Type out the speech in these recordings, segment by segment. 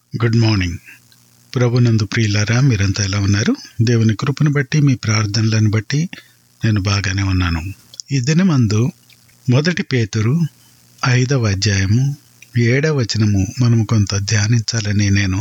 good morning ప్రభునందు ప్రియులారా మీరంతా ఎలా ఉన్నారు దేవుని కృపను బట్టి మీ ప్రార్థనలను బట్టి నేను బాగానే ఉన్నాను ఈ దినమందు మొదటి పేతురు ఐదవ అధ్యాయము ఏడవ వచనము మనము కొంత ధ్యానించాలని నేను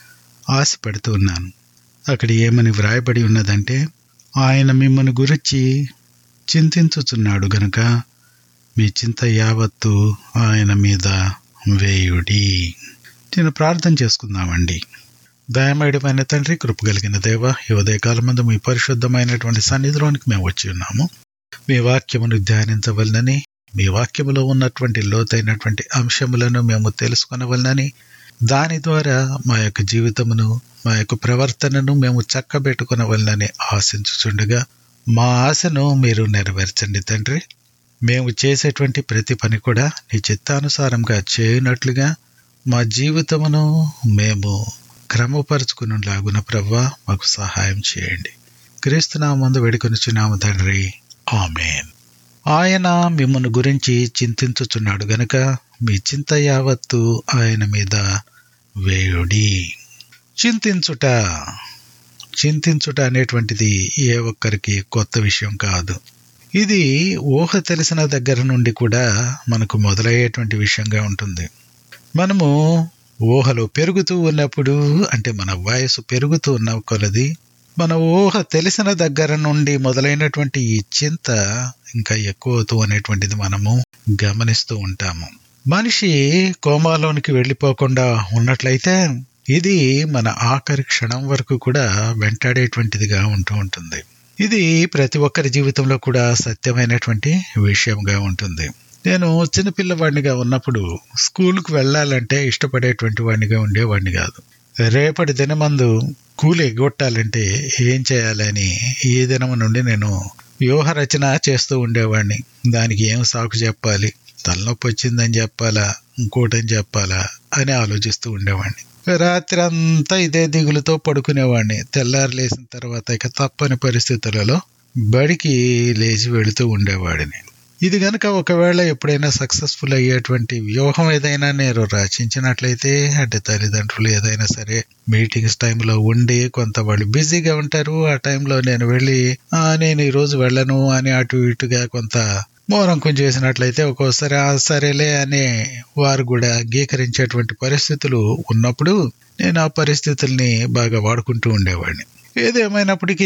ఆశపడుతూ ఉన్నాను అక్కడ ఏమని వ్రాయబడి ఉన్నదంటే ఆయన మిమ్మల్ని గురించి చింతించుచున్నాడు గనుక మీ చింత యావత్తు ఆయన మీద వేయుడి నేను ప్రార్థన చేసుకుందామండి దయమేడమైన తండ్రి కృప కలిగిన దేవ ఈ ఉదయకాలం ముందు మీ పరిశుద్ధమైనటువంటి సన్నిధిలోనికి మేము వచ్చి ఉన్నాము మీ వాక్యమును ధ్యానించవలనని మీ వాక్యములో ఉన్నటువంటి లోతైనటువంటి అంశములను మేము తెలుసుకొనవలనని దాని ద్వారా మా యొక్క జీవితమును మా యొక్క ప్రవర్తనను మేము చక్కబెట్టుకునవలనని ఆశించుచుండగా మా ఆశను మీరు నెరవేర్చండి తండ్రి మేము చేసేటువంటి ప్రతి పని కూడా నీ చిత్తానుసారంగా చేయనట్లుగా మా జీవితమును మేము క్రమపరుచుకునేలాగున ప్రవ్వా మాకు సహాయం చేయండి క్రీస్తునామందు వేడుకొనిచున్నాము తండ్రి ఆమెన్ ఆయన మిమ్మల్ని గురించి చింతించుచున్నాడు గనుక మీ చింత యావత్తు ఆయన మీద వేయుడి చింతించుట చింతించుట అనేటువంటిది ఏ ఒక్కరికి కొత్త విషయం కాదు ఇది ఊహ తెలిసిన దగ్గర నుండి కూడా మనకు మొదలయ్యేటువంటి విషయంగా ఉంటుంది మనము ఊహలో పెరుగుతూ ఉన్నప్పుడు అంటే మన వయసు పెరుగుతూ ఉన్న కొలది మన ఊహ తెలిసిన దగ్గర నుండి మొదలైనటువంటి ఈ చింత ఇంకా ఎక్కువ అవుతూ అనేటువంటిది మనము గమనిస్తూ ఉంటాము మనిషి కోమాలోనికి వెళ్ళిపోకుండా ఉన్నట్లయితే ఇది మన ఆఖరి క్షణం వరకు కూడా వెంటాడేటువంటిదిగా ఉంటూ ఉంటుంది ఇది ప్రతి ఒక్కరి జీవితంలో కూడా సత్యమైనటువంటి విషయంగా ఉంటుంది నేను చిన్నపిల్లవాడినిగా ఉన్నప్పుడు స్కూల్కి వెళ్ళాలంటే ఇష్టపడేటువంటి వాడినిగా ఉండేవాడిని కాదు రేపటి దినమందు కూలి ఎగ్గొట్టాలంటే ఏం చేయాలని ఈ దినము నుండి నేను వ్యూహ రచన చేస్తూ ఉండేవాడిని దానికి ఏం సాకు చెప్పాలి తలనొప్పి వచ్చిందని చెప్పాలా ఇంకోటని చెప్పాలా అని ఆలోచిస్తూ ఉండేవాడిని రాత్రి అంతా ఇదే దిగులుతో పడుకునేవాడిని తెల్లారు లేచిన తర్వాత ఇక తప్పని పరిస్థితులలో బడికి లేచి వెళుతూ ఉండేవాడిని ఇది గనక ఒకవేళ ఎప్పుడైనా సక్సెస్ఫుల్ అయ్యేటువంటి వ్యూహం ఏదైనా నేను రచించినట్లయితే అంటే తల్లిదండ్రులు ఏదైనా సరే మీటింగ్స్ టైంలో ఉండి కొంత వాళ్ళు బిజీగా ఉంటారు ఆ టైంలో నేను వెళ్ళి "ఆ, నేను ఈ రోజు వెళ్ళను అని అటు ఇటుగా కొంత మౌనంకం చేసినట్లయితే ఒక్కోసారి "ఆ, సరేలే అనే వారు కూడా అంగీకరించేటువంటి పరిస్థితులు ఉన్నప్పుడు నేను ఆ పరిస్థితుల్ని బాగా వాడుకుంటూ ఉండేవాడిని ఏదేమైనప్పటికీ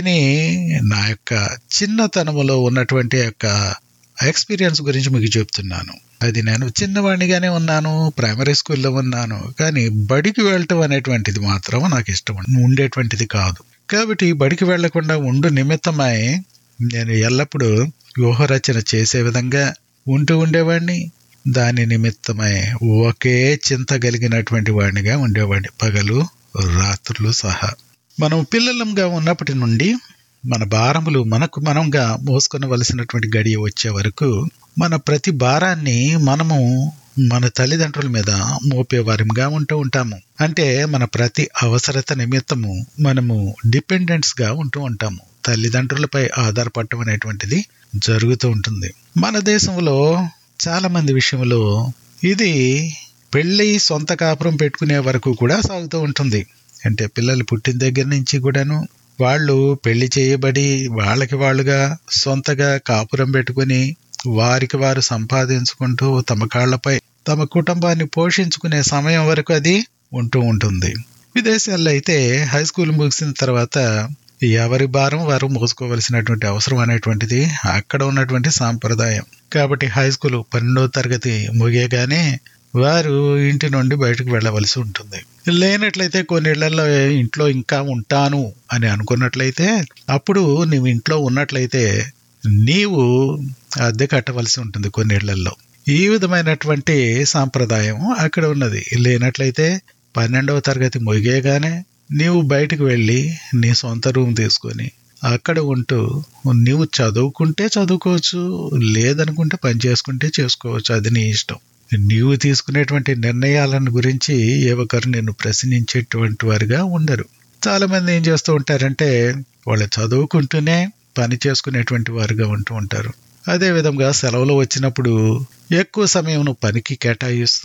నా యొక్క చిన్నతనములో ఉన్నటువంటి యొక్క ఎక్స్పీరియన్స్ గురించి మీకు చెప్తున్నాను అది నేను చిన్నవాడినిగానే ఉన్నాను ప్రైమరీ స్కూల్లో ఉన్నాను కానీ బడికి వెళ్ళటం అనేటువంటిది మాత్రం నాకు ఇష్టం ఉండేటువంటిది కాదు కాబట్టి బడికి వెళ్లకుండా ఉండు నిమిత్తమై నేను ఎల్లప్పుడూ వ్యూహరచన చేసే విధంగా ఉంటూ ఉండేవాడిని దాని నిమిత్తమై ఒకే చింత కలిగినటువంటి వాడినిగా ఉండేవాడిని పగలు రాత్రులు సహా మనం పిల్లలంగా ఉన్నప్పటి నుండి మన భారములు మనకు మనంగా మోసుకొనవలసినటువంటి గడియ వచ్చే వరకు మన ప్రతి భారాన్ని మనము మన తల్లిదండ్రుల మీద మోపేవారిగా ఉంటూ ఉంటాము అంటే మన ప్రతి అవసరత నిమిత్తము మనము డిపెండెంట్స్ గా ఉంటూ ఉంటాము తల్లిదండ్రులపై ఆధారపడటం అనేటువంటిది జరుగుతూ ఉంటుంది మన దేశంలో చాలా మంది విషయంలో ఇది పెళ్ళి సొంత కాపురం పెట్టుకునే వరకు కూడా సాగుతూ ఉంటుంది అంటే పిల్లలు పుట్టిన దగ్గర నుంచి కూడాను వాళ్ళు పెళ్లి చేయబడి వాళ్ళకి వాళ్ళుగా సొంతగా కాపురం పెట్టుకుని వారికి వారు సంపాదించుకుంటూ తమ కాళ్లపై తమ కుటుంబాన్ని పోషించుకునే సమయం వరకు అది ఉంటూ ఉంటుంది విదేశాల్లో అయితే హై స్కూల్ ముగిసిన తర్వాత ఎవరి భారం వారు మోసుకోవలసినటువంటి అవసరం అనేటువంటిది అక్కడ ఉన్నటువంటి సాంప్రదాయం కాబట్టి హై స్కూల్ పన్నెండవ తరగతి ముగియగానే వారు ఇంటి నుండి బయటకు వెళ్ళవలసి ఉంటుంది లేనట్లయితే కొన్ని ఇళ్లలో ఇంట్లో ఇంకా ఉంటాను అని అనుకున్నట్లయితే అప్పుడు నువ్వు ఇంట్లో ఉన్నట్లయితే నీవు అద్దె కట్టవలసి ఉంటుంది కొన్ని ఇళ్లలో ఈ విధమైనటువంటి సాంప్రదాయం అక్కడ ఉన్నది లేనట్లయితే పన్నెండవ తరగతి ముగియగానే నీవు బయటకు వెళ్ళి నీ సొంత రూమ్ తీసుకొని అక్కడ ఉంటూ నీవు చదువుకుంటే చదువుకోవచ్చు లేదనుకుంటే పని చేసుకుంటే చేసుకోవచ్చు అది నీ ఇష్టం నీవు తీసుకునేటువంటి నిర్ణయాలను గురించి ఏ ఒక్కరు నిన్ను ప్రశ్నించేటువంటి వారుగా ఉండరు చాలా మంది ఏం చేస్తూ ఉంటారంటే వాళ్ళు చదువుకుంటూనే పని చేసుకునేటువంటి వారుగా ఉంటూ ఉంటారు అదే విధంగా సెలవులు వచ్చినప్పుడు ఎక్కువ సమయం పనికి కేటాయిస్తూ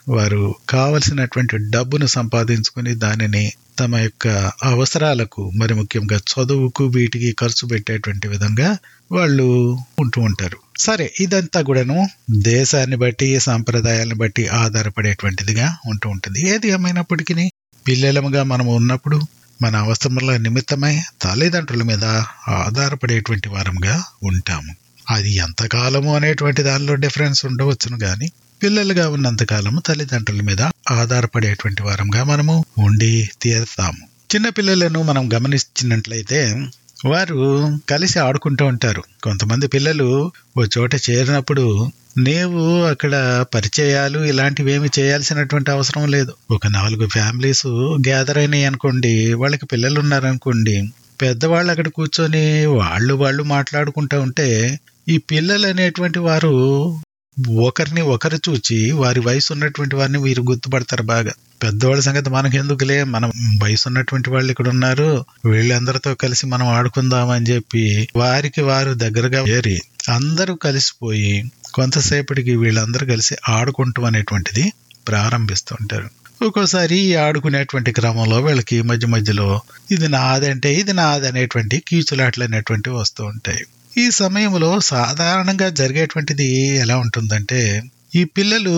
వారు కావలసినటువంటి డబ్బును సంపాదించుకుని దానిని తమ యొక్క అవసరాలకు మరి ముఖ్యంగా చదువుకు వీటికి ఖర్చు పెట్టేటువంటి విధంగా వాళ్ళు ఉంటూ ఉంటారు సరే ఇదంతా కూడాను దేశాన్ని బట్టి సంప్రదాయాలను బట్టి ఆధారపడేటువంటిదిగా ఉంటూ ఉంటుంది ఏది ఏమైనప్పటికీ పిల్లలముగా మనం ఉన్నప్పుడు మన అవసరముల నిమిత్తమై తల్లిదండ్రుల మీద ఆధారపడేటువంటి వారముగా ఉంటాము అది ఎంతకాలము అనేటువంటి దానిలో డిఫరెన్స్ ఉండవచ్చును గాని పిల్లలుగా ఉన్నంత కాలము తల్లిదండ్రుల మీద ఆధారపడేటువంటి వారంగా మనము ఉండి తీరుతాము చిన్న పిల్లలను మనం గమనించినట్లయితే వారు కలిసి ఆడుకుంటూ ఉంటారు కొంతమంది పిల్లలు ఓ చోట చేరినప్పుడు నీవు అక్కడ పరిచయాలు ఇలాంటివి ఏమి చేయాల్సినటువంటి అవసరం లేదు ఒక నాలుగు ఫ్యామిలీస్ గ్యాదర్ అయినాయి అనుకోండి వాళ్ళకి పిల్లలు ఉన్నారనుకోండి పెద్దవాళ్ళు అక్కడ కూర్చొని వాళ్ళు వాళ్ళు మాట్లాడుకుంటూ ఉంటే ఈ పిల్లలు అనేటువంటి వారు ఒకరిని ఒకరు చూచి వారి వయసు ఉన్నటువంటి వారిని వీరు గుర్తుపడతారు బాగా పెద్దవాళ్ళ సంగతి మనకి ఎందుకులే మనం వయసు ఉన్నటువంటి వాళ్ళు ఇక్కడ ఉన్నారు వీళ్ళందరితో కలిసి మనం ఆడుకుందాం అని చెప్పి వారికి వారు దగ్గరగా చేరి అందరూ కలిసిపోయి కొంతసేపటికి వీళ్ళందరూ కలిసి ఆడుకుంటాం అనేటువంటిది ప్రారంభిస్తుంటారు ఒక్కోసారి ఈ ఆడుకునేటువంటి క్రమంలో వీళ్ళకి మధ్య మధ్యలో ఇది నాదంటే ఇది నాదనేటువంటి కీచులాట్లు అనేటువంటివి వస్తూ ఉంటాయి ఈ సమయంలో సాధారణంగా జరిగేటువంటిది ఎలా ఉంటుందంటే ఈ పిల్లలు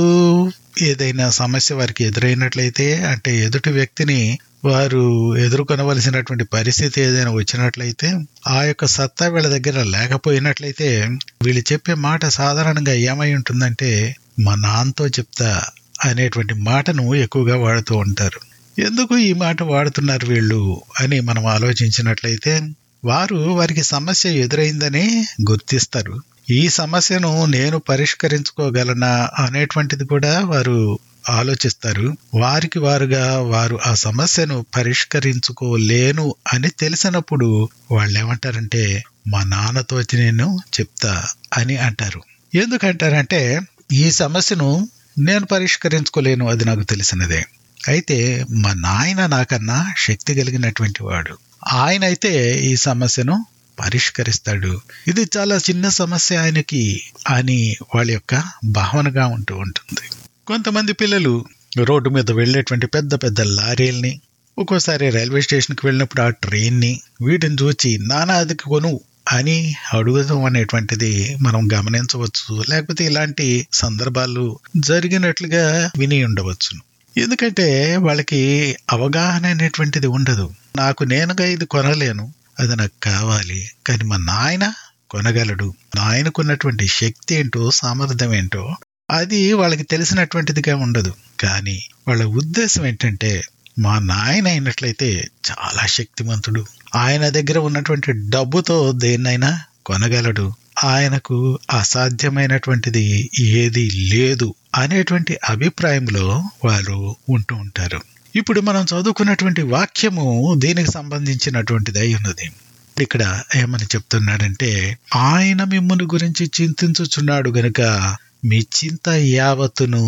ఏదైనా సమస్య వారికి ఎదురైనట్లయితే అంటే ఎదుటి వ్యక్తిని వారు ఎదుర్కొనవలసినటువంటి పరిస్థితి ఏదైనా వచ్చినట్లయితే ఆ యొక్క సత్తా వీళ్ళ దగ్గర లేకపోయినట్లయితే వీళ్ళు చెప్పే మాట సాధారణంగా ఏమై ఉంటుందంటే మా నాన్నతో చెప్తా అనేటువంటి మాటను ఎక్కువగా వాడుతూ ఉంటారు ఎందుకు ఈ మాట వాడుతున్నారు వీళ్ళు అని మనం ఆలోచించినట్లయితే వారు వారికి సమస్య ఎదురైందని గుర్తిస్తారు ఈ సమస్యను నేను పరిష్కరించుకోగలనా అనేటువంటిది కూడా వారు ఆలోచిస్తారు వారికి వారుగా వారు ఆ సమస్యను పరిష్కరించుకోలేను అని తెలిసినప్పుడు వాళ్ళు ఏమంటారంటే మా నాన్నతో వచ్చి నేను చెప్తా అని అంటారు ఎందుకంటారంటే ఈ సమస్యను నేను పరిష్కరించుకోలేను అది నాకు తెలిసినదే అయితే మా నాయన నాకన్నా శక్తి కలిగినటువంటి వాడు ఆయన అయితే ఈ సమస్యను పరిష్కరిస్తాడు ఇది చాలా చిన్న సమస్య ఆయనకి అని వాళ్ళ యొక్క భావనగా ఉంటూ ఉంటుంది కొంతమంది పిల్లలు రోడ్డు మీద వెళ్ళేటువంటి పెద్ద పెద్ద లారీల్ని ఒక్కోసారి రైల్వే స్టేషన్కి వెళ్ళినప్పుడు ఆ ట్రైన్ని వీటిని చూచి నానా అది కొను అని అడుగుదాం అనేటువంటిది మనం గమనించవచ్చు లేకపోతే ఇలాంటి సందర్భాలు జరిగినట్లుగా విని ఉండవచ్చును ఎందుకంటే వాళ్ళకి అవగాహన అనేటువంటిది ఉండదు నాకు నేనుగా ఇది కొనలేను అది నాకు కావాలి కానీ మా నాయన కొనగలడు నాయనకున్నటువంటి శక్తి ఏంటో సామర్థ్యం ఏంటో అది వాళ్ళకి తెలిసినటువంటిదిగా ఉండదు కానీ వాళ్ళ ఉద్దేశం ఏంటంటే మా నాయన అయినట్లయితే చాలా శక్తిమంతుడు ఆయన దగ్గర ఉన్నటువంటి డబ్బుతో దేన్నైనా కొనగలడు ఆయనకు అసాధ్యమైనటువంటిది ఏది లేదు అనేటువంటి అభిప్రాయంలో వారు ఉంటూ ఉంటారు ఇప్పుడు మనం చదువుకున్నటువంటి వాక్యము దీనికి సంబంధించినటువంటిది అయి ఉన్నది ఇక్కడ ఏమని చెప్తున్నాడంటే ఆయన మిమ్మల్ని గురించి చింతించుచున్నాడు గనుక మీ చింత యావత్తును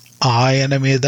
ఆయన మీద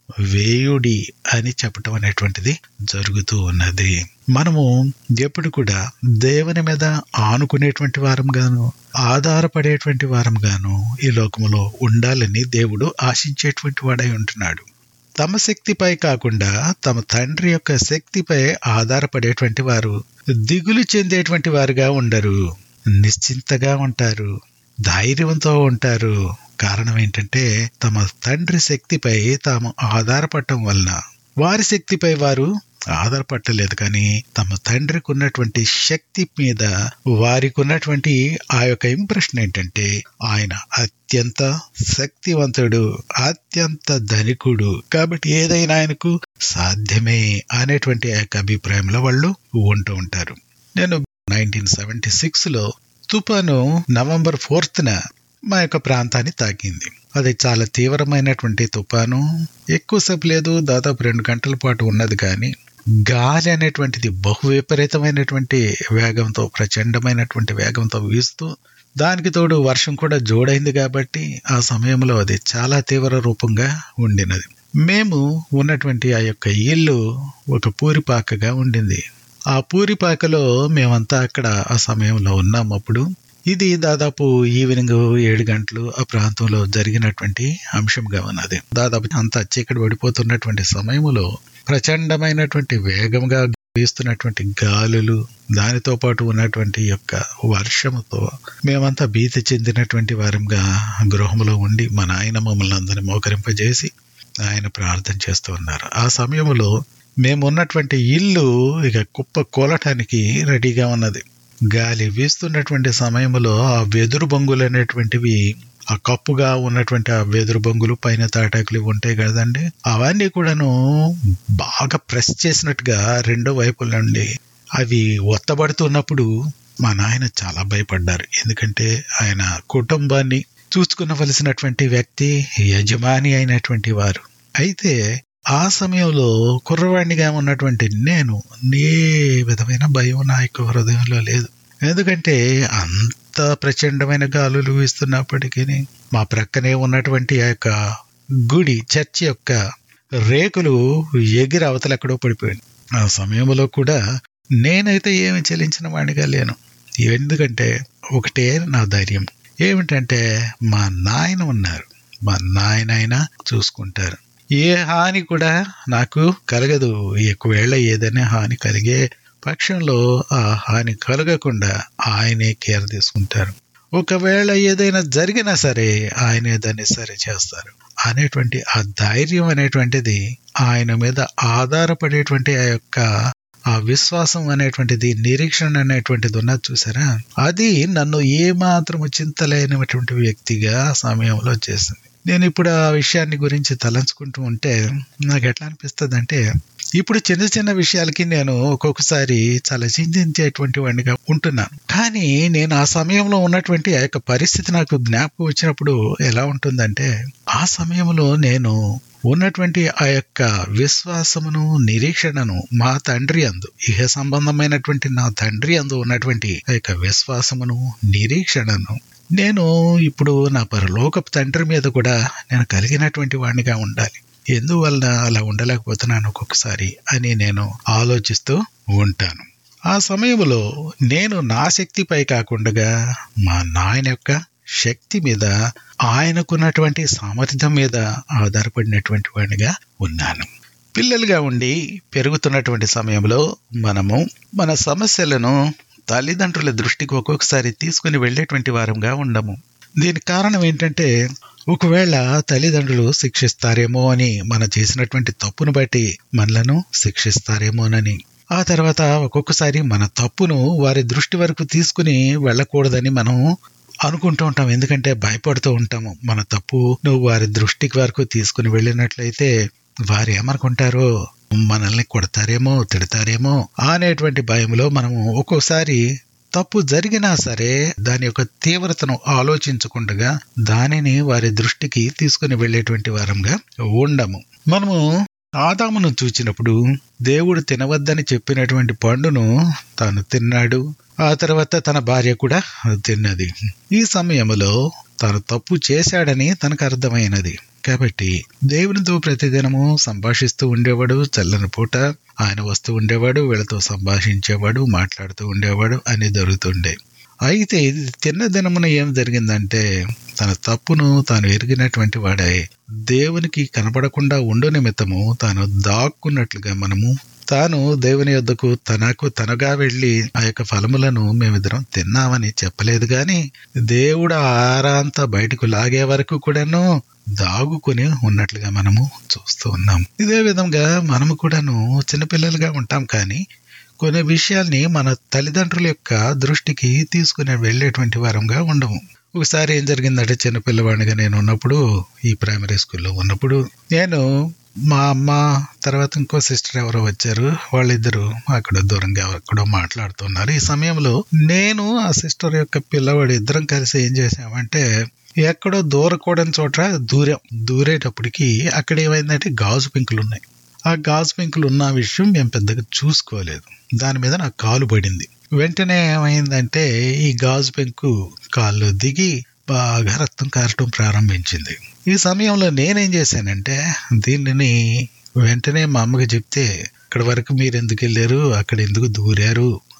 వేయుడి అని చెప్పటం అనేటువంటిది జరుగుతూ ఉన్నది మనము ఎప్పుడు కూడా దేవుని మీద ఆనుకునేటువంటి వారం గాను ఆధారపడేటువంటి వారం గాను ఈ లోకములో ఉండాలని దేవుడు ఆశించేటువంటి వాడై ఉంటున్నాడు తమ శక్తిపై కాకుండా తమ తండ్రి యొక్క శక్తిపై ఆధారపడేటువంటి వారు దిగులు చెందేటువంటి వారుగా ఉండరు నిశ్చింతగా ఉంటారు ధైర్యంతో ఉంటారు కారణం ఏంటంటే తమ తండ్రి శక్తిపై తాము ఆధారపడటం వలన వారి శక్తిపై వారు ఆధారపడలేదు కానీ తమ తండ్రికి ఉన్నటువంటి శక్తి మీద వారికి ఉన్నటువంటి ఆ యొక్క ఇంప్రెషన్ ఏంటంటే ఆయన అత్యంత శక్తివంతుడు అత్యంత ధనికుడు కాబట్టి ఏదైనా ఆయనకు సాధ్యమే అనేటువంటి ఆ యొక్క అభిప్రాయంలో వాళ్ళు ఉంటూ ఉంటారు నేను నైన్టీన్ సెవెంటీ సిక్స్ లో తుఫాను నవంబర్ ఫోర్త్న మా యొక్క ప్రాంతాన్ని తాకింది అది చాలా తీవ్రమైనటువంటి తుఫాను ఎక్కువసేపు లేదు దాదాపు రెండు గంటల పాటు ఉన్నది కానీ గాలి అనేటువంటిది బహు విపరీతమైనటువంటి వేగంతో ప్రచండమైనటువంటి వేగంతో వీస్తూ దానికి తోడు వర్షం కూడా జోడైంది కాబట్టి ఆ సమయంలో అది చాలా తీవ్ర రూపంగా ఉండినది మేము ఉన్నటువంటి ఆ యొక్క ఇల్లు ఒక పూరిపాకగా ఉండింది ఆ పూరిపాకలో మేమంతా అక్కడ ఆ సమయంలో ఉన్నాం అప్పుడు ఇది దాదాపు ఈవినింగ్ ఏడు గంటలు ఆ ప్రాంతంలో జరిగినటువంటి అంశంగా ఉన్నది దాదాపు అంతా చీకటి పడిపోతున్నటువంటి సమయంలో ప్రచండమైనటువంటి వేగంగా వీస్తున్నటువంటి గాలులు దానితో పాటు ఉన్నటువంటి యొక్క వర్షముతో మేమంతా భీతి చెందినటువంటి వారంగా గృహంలో ఉండి మా నాయన మమ్మల్ని అందరినీ మోకరింపజేసి ఆయన ప్రార్థన చేస్తూ ఉన్నారు ఆ సమయంలో మేము ఉన్నటువంటి ఇల్లు ఇక కుప్ప కూలటానికి రెడీగా ఉన్నది గాలి వీస్తున్నటువంటి సమయంలో ఆ వెదురు బొంగులు అనేటువంటివి ఆ కప్పుగా ఉన్నటువంటి ఆ వెదురు బొంగులు పైన తాటాకులు ఉంటాయి కదండి అవన్నీ కూడాను బాగా ప్రెస్ చేసినట్టుగా రెండో వైపుల నుండి అవి ఒత్తబడుతున్నప్పుడు మా నాయన చాలా భయపడ్డారు ఎందుకంటే ఆయన కుటుంబాన్ని చూసుకునవలసినటువంటి వ్యక్తి యజమాని అయినటువంటి వారు అయితే ఆ సమయంలో కుర్రవాణిగా ఉన్నటువంటి నేను ఏ విధమైన భయం నా యొక్క హృదయంలో లేదు ఎందుకంటే అంత ప్రచండమైన గాలులు వీస్తున్నప్పటికీ మా ప్రక్కనే ఉన్నటువంటి ఆ యొక్క గుడి చర్చి యొక్క రేకులు ఎగిరి అవతల ఎక్కడో పడిపోయింది ఆ సమయంలో కూడా నేనైతే ఏమి చెల్లించిన వాడిగా లేను ఎందుకంటే ఒకటే నా ధైర్యం ఏమిటంటే మా నాయన ఉన్నారు మా నాయన అయినా చూసుకుంటారు ఏ హాని కూడా నాకు కలగదు ఒకవేళ ఏదైనా హాని కలిగే పక్షంలో ఆ హాని కలగకుండా ఆయనే కేర్ తీసుకుంటారు ఒకవేళ ఏదైనా జరిగినా సరే ఆయనే దాన్ని సరి చేస్తారు అనేటువంటి ఆ ధైర్యం అనేటువంటిది ఆయన మీద ఆధారపడేటువంటి ఆ యొక్క ఆ విశ్వాసం అనేటువంటిది నిరీక్షణ అనేటువంటిది ఉన్నది చూసారా అది నన్ను ఏమాత్రము చింతలేనటువంటి వ్యక్తిగా ఆ సమయంలో చేసింది నేను ఇప్పుడు ఆ విషయాన్ని గురించి తలంచుకుంటూ ఉంటే నాకు ఎట్లా అనిపిస్తుంది అంటే ఇప్పుడు చిన్న చిన్న విషయాలకి నేను ఒక్కొక్కసారి చాలా చింతించేటువంటి వాడిగా ఉంటున్నాను కానీ నేను ఆ సమయంలో ఉన్నటువంటి ఆ యొక్క పరిస్థితి నాకు జ్ఞాపకం వచ్చినప్పుడు ఎలా ఉంటుందంటే ఆ సమయంలో నేను ఉన్నటువంటి ఆ యొక్క విశ్వాసమును నిరీక్షణను మా తండ్రి అందు ఇహ సంబంధమైనటువంటి నా తండ్రి అందు ఉన్నటువంటి ఆ యొక్క విశ్వాసమును నిరీక్షణను నేను ఇప్పుడు నా పరలోకపు తండ్రి మీద కూడా నేను కలిగినటువంటి వాడినిగా ఉండాలి ఎందువలన అలా ఉండలేకపోతున్నాను ఒక్కొక్కసారి అని నేను ఆలోచిస్తూ ఉంటాను ఆ సమయంలో నేను నా శక్తిపై కాకుండా మా నాయన యొక్క శక్తి మీద ఆయనకున్నటువంటి సామర్థ్యం మీద ఆధారపడినటువంటి వాడిగా ఉన్నాను పిల్లలుగా ఉండి పెరుగుతున్నటువంటి సమయంలో మనము మన సమస్యలను తల్లిదండ్రుల దృష్టికి ఒక్కొక్కసారి తీసుకుని వెళ్ళేటువంటి వారంగా ఉండము దీనికి కారణం ఏంటంటే ఒకవేళ తల్లిదండ్రులు శిక్షిస్తారేమో అని మనం చేసినటువంటి తప్పును బట్టి మనలను శిక్షిస్తారేమోనని ఆ తర్వాత ఒక్కొక్కసారి మన తప్పును వారి దృష్టి వరకు తీసుకుని వెళ్ళకూడదని మనం అనుకుంటూ ఉంటాం ఎందుకంటే భయపడుతూ ఉంటాము మన తప్పు నువ్వు వారి దృష్టికి వరకు తీసుకుని వెళ్ళినట్లయితే వారు ఏమనుకుంటారో మనల్ని కొడతారేమో తిడతారేమో అనేటువంటి భయంలో మనము ఒక్కోసారి తప్పు జరిగినా సరే దాని యొక్క తీవ్రతను ఆలోచించకుండా దానిని వారి దృష్టికి తీసుకుని వెళ్ళేటువంటి వారంగా ఉండము మనము ఆదామును చూచినప్పుడు దేవుడు తినవద్దని చెప్పినటువంటి పండును తాను తిన్నాడు ఆ తర్వాత తన భార్య కూడా తిన్నది ఈ సమయంలో తాను తప్పు చేశాడని తనకు అర్థమైనది కాబట్టి దేవునితో ప్రతిదినము సంభాషిస్తూ ఉండేవాడు చల్లని పూట ఆయన వస్తూ ఉండేవాడు వీళ్ళతో సంభాషించేవాడు మాట్లాడుతూ ఉండేవాడు అని జరుగుతుండే అయితే ఇది తిన్న దినమున ఏం జరిగిందంటే తన తప్పును తాను ఎరిగినటువంటి వాడై దేవునికి కనపడకుండా ఉండు నిమిత్తము తాను దాక్కున్నట్లుగా మనము తాను దేవుని యొద్దకు తనకు తనగా వెళ్ళి ఆ యొక్క ఫలములను మేమిద్దరం తిన్నామని చెప్పలేదు గాని దేవుడు ఆరాంతా బయటకు లాగే వరకు కూడాను దాగుకుని ఉన్నట్లుగా మనము చూస్తూ ఉన్నాం ఇదే విధంగా మనము కూడాను చిన్నపిల్లలుగా ఉంటాం కానీ కొన్ని విషయాల్ని మన తల్లిదండ్రుల యొక్క దృష్టికి తీసుకుని వెళ్ళేటువంటి వారంగా ఉండము ఒకసారి ఏం జరిగిందంటే చిన్నపిల్లవాడిగా నేను ఉన్నప్పుడు ఈ ప్రైమరీ స్కూల్లో ఉన్నప్పుడు నేను మా అమ్మ తర్వాత ఇంకో సిస్టర్ ఎవరో వచ్చారు వాళ్ళిద్దరు అక్కడ దూరంగా ఎక్కడో మాట్లాడుతున్నారు ఈ సమయంలో నేను ఆ సిస్టర్ యొక్క పిల్లవాడు ఇద్దరం కలిసి ఏం చేసామంటే ఎక్కడో దూరకూడని చోట దూరం దూరేటప్పటికి అక్కడ ఏమైందంటే గాజు పెంకులు ఉన్నాయి ఆ గాజు పెంకులు ఉన్న విషయం మేము పెద్దగా చూసుకోలేదు దాని మీద నాకు కాలు పడింది వెంటనే ఏమైందంటే ఈ గాజు పెంకు కాళ్ళు దిగి బాగా రక్తం కారటం ప్రారంభించింది ఈ సమయంలో నేనేం చేశానంటే దీనిని వెంటనే మా అమ్మకి చెప్తే ఇక్కడ వరకు మీరు ఎందుకు వెళ్ళారు అక్కడ ఎందుకు దూరారు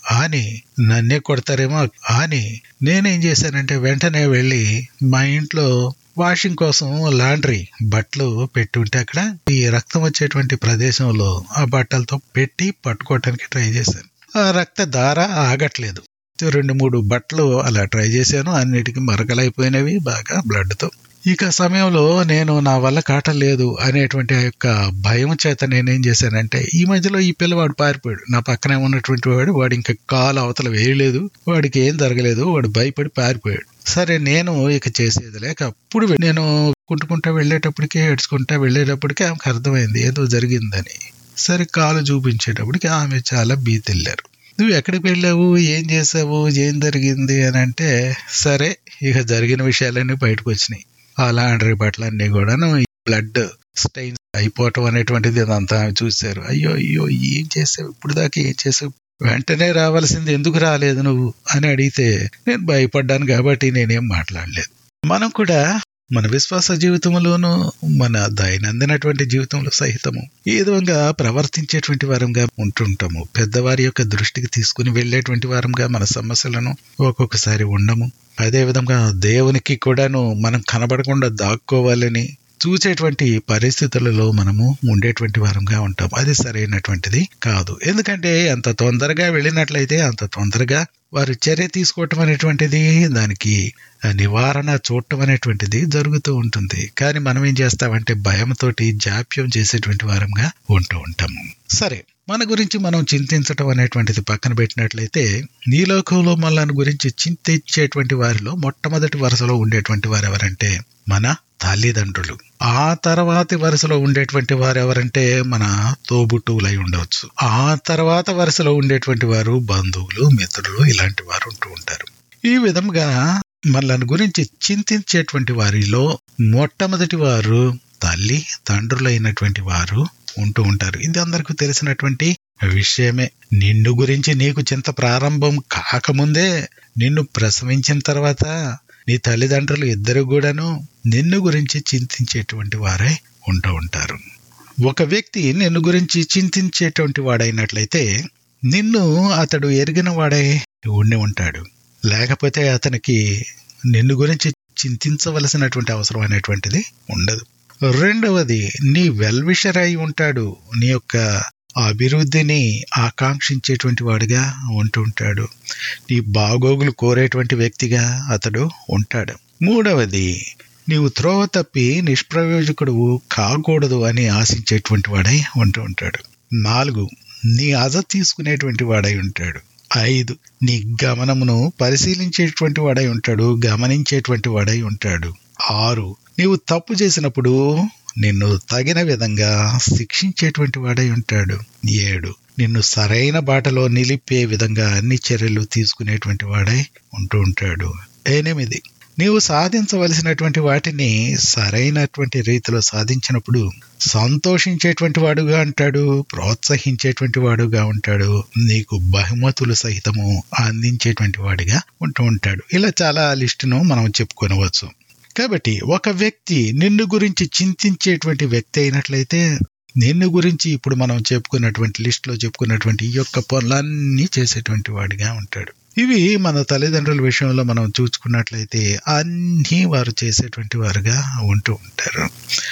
అని నన్నే కొడతారేమో అని నేనేం చేశానంటే వెంటనే వెళ్ళి మా ఇంట్లో వాషింగ్ కోసం లాండ్రీ బట్టలు పెట్టి ఉంటే అక్కడ ఈ రక్తం వచ్చేటువంటి ప్రదేశంలో ఆ బట్టలతో పెట్టి పట్టుకోవటానికి ట్రై చేశాను ఆ రక్త దార ఆగట్లేదు రెండు మూడు బట్టలు అలా ట్రై చేశాను అన్నిటికీ మరకలైపోయినవి బాగా బ్లడ్తో ఇక సమయంలో నేను నా వల్ల కాటలేదు అనేటువంటి ఆ యొక్క భయం చేత నేనేం చేశానంటే ఈ మధ్యలో ఈ పిల్లవాడు పారిపోయాడు నా పక్కనే ఉన్నటువంటి వాడు వాడు ఇంకా కాలు అవతల వేయలేదు వాడికి ఏం జరగలేదు వాడు భయపడి పారిపోయాడు సరే నేను ఇక చేసేది లేక అప్పుడు నేను కుంటుకుంటా వెళ్ళేటప్పటికే ఏడ్చుకుంటా వెళ్ళేటప్పటికే ఆమెకు అర్థమైంది ఏదో జరిగిందని సరే కాలు చూపించేటప్పటికి ఆమె చాలా బీతిల్లారు నువ్వు ఎక్కడికి వెళ్ళావు ఏం చేసావు ఏం జరిగింది అని అంటే సరే ఇక జరిగిన విషయాలన్నీ బయటకు వచ్చినాయి ఆ లాండ్రీ బట్టలన్నీ కూడాను బ్లడ్ స్టెయిన్స్ అయిపోవటం అనేటువంటిది అదంతా చూశారు అయ్యో అయ్యో ఏం చేసావు ఇప్పుడు దాకా ఏం చేసావు వెంటనే రావాల్సింది ఎందుకు రాలేదు నువ్వు అని అడిగితే నేను భయపడ్డాను కాబట్టి నేనేం మాట్లాడలేదు మనం కూడా మన విశ్వాస జీవితంలోనూ మన దైనందినటువంటి జీవితంలో సహితము ఈ విధంగా ప్రవర్తించేటువంటి వారంగా ఉంటుంటాము పెద్దవారి యొక్క దృష్టికి తీసుకుని వెళ్ళేటువంటి వారంగా మన సమస్యలను ఒక్కొక్కసారి ఉండము అదే విధంగా దేవునికి కూడాను మనం కనబడకుండా దాక్కోవాలని చూసేటువంటి పరిస్థితులలో మనము ఉండేటువంటి వారంగా ఉంటాం అది సరైనటువంటిది కాదు ఎందుకంటే అంత తొందరగా వెళ్ళినట్లయితే అంత తొందరగా వారు చర్య తీసుకోవటం అనేటువంటిది దానికి నివారణ చూడటం అనేటువంటిది జరుగుతూ ఉంటుంది కానీ మనం ఏం చేస్తామంటే భయంతోటి జాప్యం చేసేటువంటి వారంగా ఉంటూ ఉంటాము సరే మన గురించి మనం చింతించటం అనేటువంటిది పక్కన పెట్టినట్లయితే ఈ లోకంలో మనల్ని గురించి చింతించేటువంటి వారిలో మొట్టమొదటి వరుసలో ఉండేటువంటి వారు ఎవరంటే మన తల్లిదండ్రులు ఆ తర్వాతి వరుసలో ఉండేటువంటి వారు ఎవరంటే మన తోబుట్టువులై ఉండవచ్చు ఆ తర్వాత వరుసలో ఉండేటువంటి వారు బంధువులు మిత్రులు ఇలాంటి వారు ఉంటూ ఉంటారు ఈ విధంగా మనల్ని గురించి చింతించేటువంటి వారిలో మొట్టమొదటి వారు తల్లి తండ్రులైనటువంటి వారు ఉంటూ ఉంటారు ఇది అందరికీ తెలిసినటువంటి విషయమే నిన్ను గురించి నీకు చింత ప్రారంభం కాకముందే నిన్ను ప్రసవించిన తర్వాత నీ తల్లిదండ్రులు ఇద్దరు కూడాను నిన్ను గురించి చింతించేటువంటి వారై ఉంటూ ఉంటారు ఒక వ్యక్తి నిన్ను గురించి చింతించేటువంటి వాడైనట్లయితే నిన్ను అతడు ఎరిగిన వాడై ఉండి ఉంటాడు లేకపోతే అతనికి నిన్ను గురించి చింతించవలసినటువంటి అవసరం అనేటువంటిది ఉండదు రెండవది నీ వెల్విషర్ అయి ఉంటాడు నీ యొక్క అభివృద్ధిని ఆకాంక్షించేటువంటి వాడిగా ఉంటూ ఉంటాడు నీ బాగోగులు కోరేటువంటి వ్యక్తిగా అతడు ఉంటాడు మూడవది నీవు త్రోవ తప్పి నిష్ప్రయోజకుడు కాకూడదు అని ఆశించేటువంటి వాడై ఉంటూ ఉంటాడు నాలుగు నీ అజ తీసుకునేటువంటి వాడై ఉంటాడు ఐదు నీ గమనమును పరిశీలించేటువంటి వాడై ఉంటాడు గమనించేటువంటి వాడై ఉంటాడు ఆరు నీవు తప్పు చేసినప్పుడు నిన్ను తగిన విధంగా శిక్షించేటువంటి వాడై ఉంటాడు ఏడు నిన్ను సరైన బాటలో నిలిపే విధంగా అన్ని చర్యలు తీసుకునేటువంటి వాడై ఉంటూ ఉంటాడు ఎనిమిది నీవు సాధించవలసినటువంటి వాటిని సరైనటువంటి రీతిలో సాధించినప్పుడు సంతోషించేటువంటి వాడుగా ఉంటాడు ప్రోత్సహించేటువంటి వాడుగా ఉంటాడు నీకు బహుమతులు సహితము అందించేటువంటి వాడిగా ఉంటూ ఉంటాడు ఇలా చాలా లిస్టును మనం చెప్పుకొనవచ్చు కాబట్టి ఒక వ్యక్తి నిన్ను గురించి చింతించేటువంటి వ్యక్తి అయినట్లయితే నిన్ను గురించి ఇప్పుడు మనం చెప్పుకున్నటువంటి లిస్టులో చెప్పుకున్నటువంటి ఈ యొక్క పనులన్నీ చేసేటువంటి వాడిగా ఉంటాడు ఇవి మన తల్లిదండ్రుల విషయంలో మనం చూసుకున్నట్లయితే అన్నీ వారు చేసేటువంటి వారుగా ఉంటూ ఉంటారు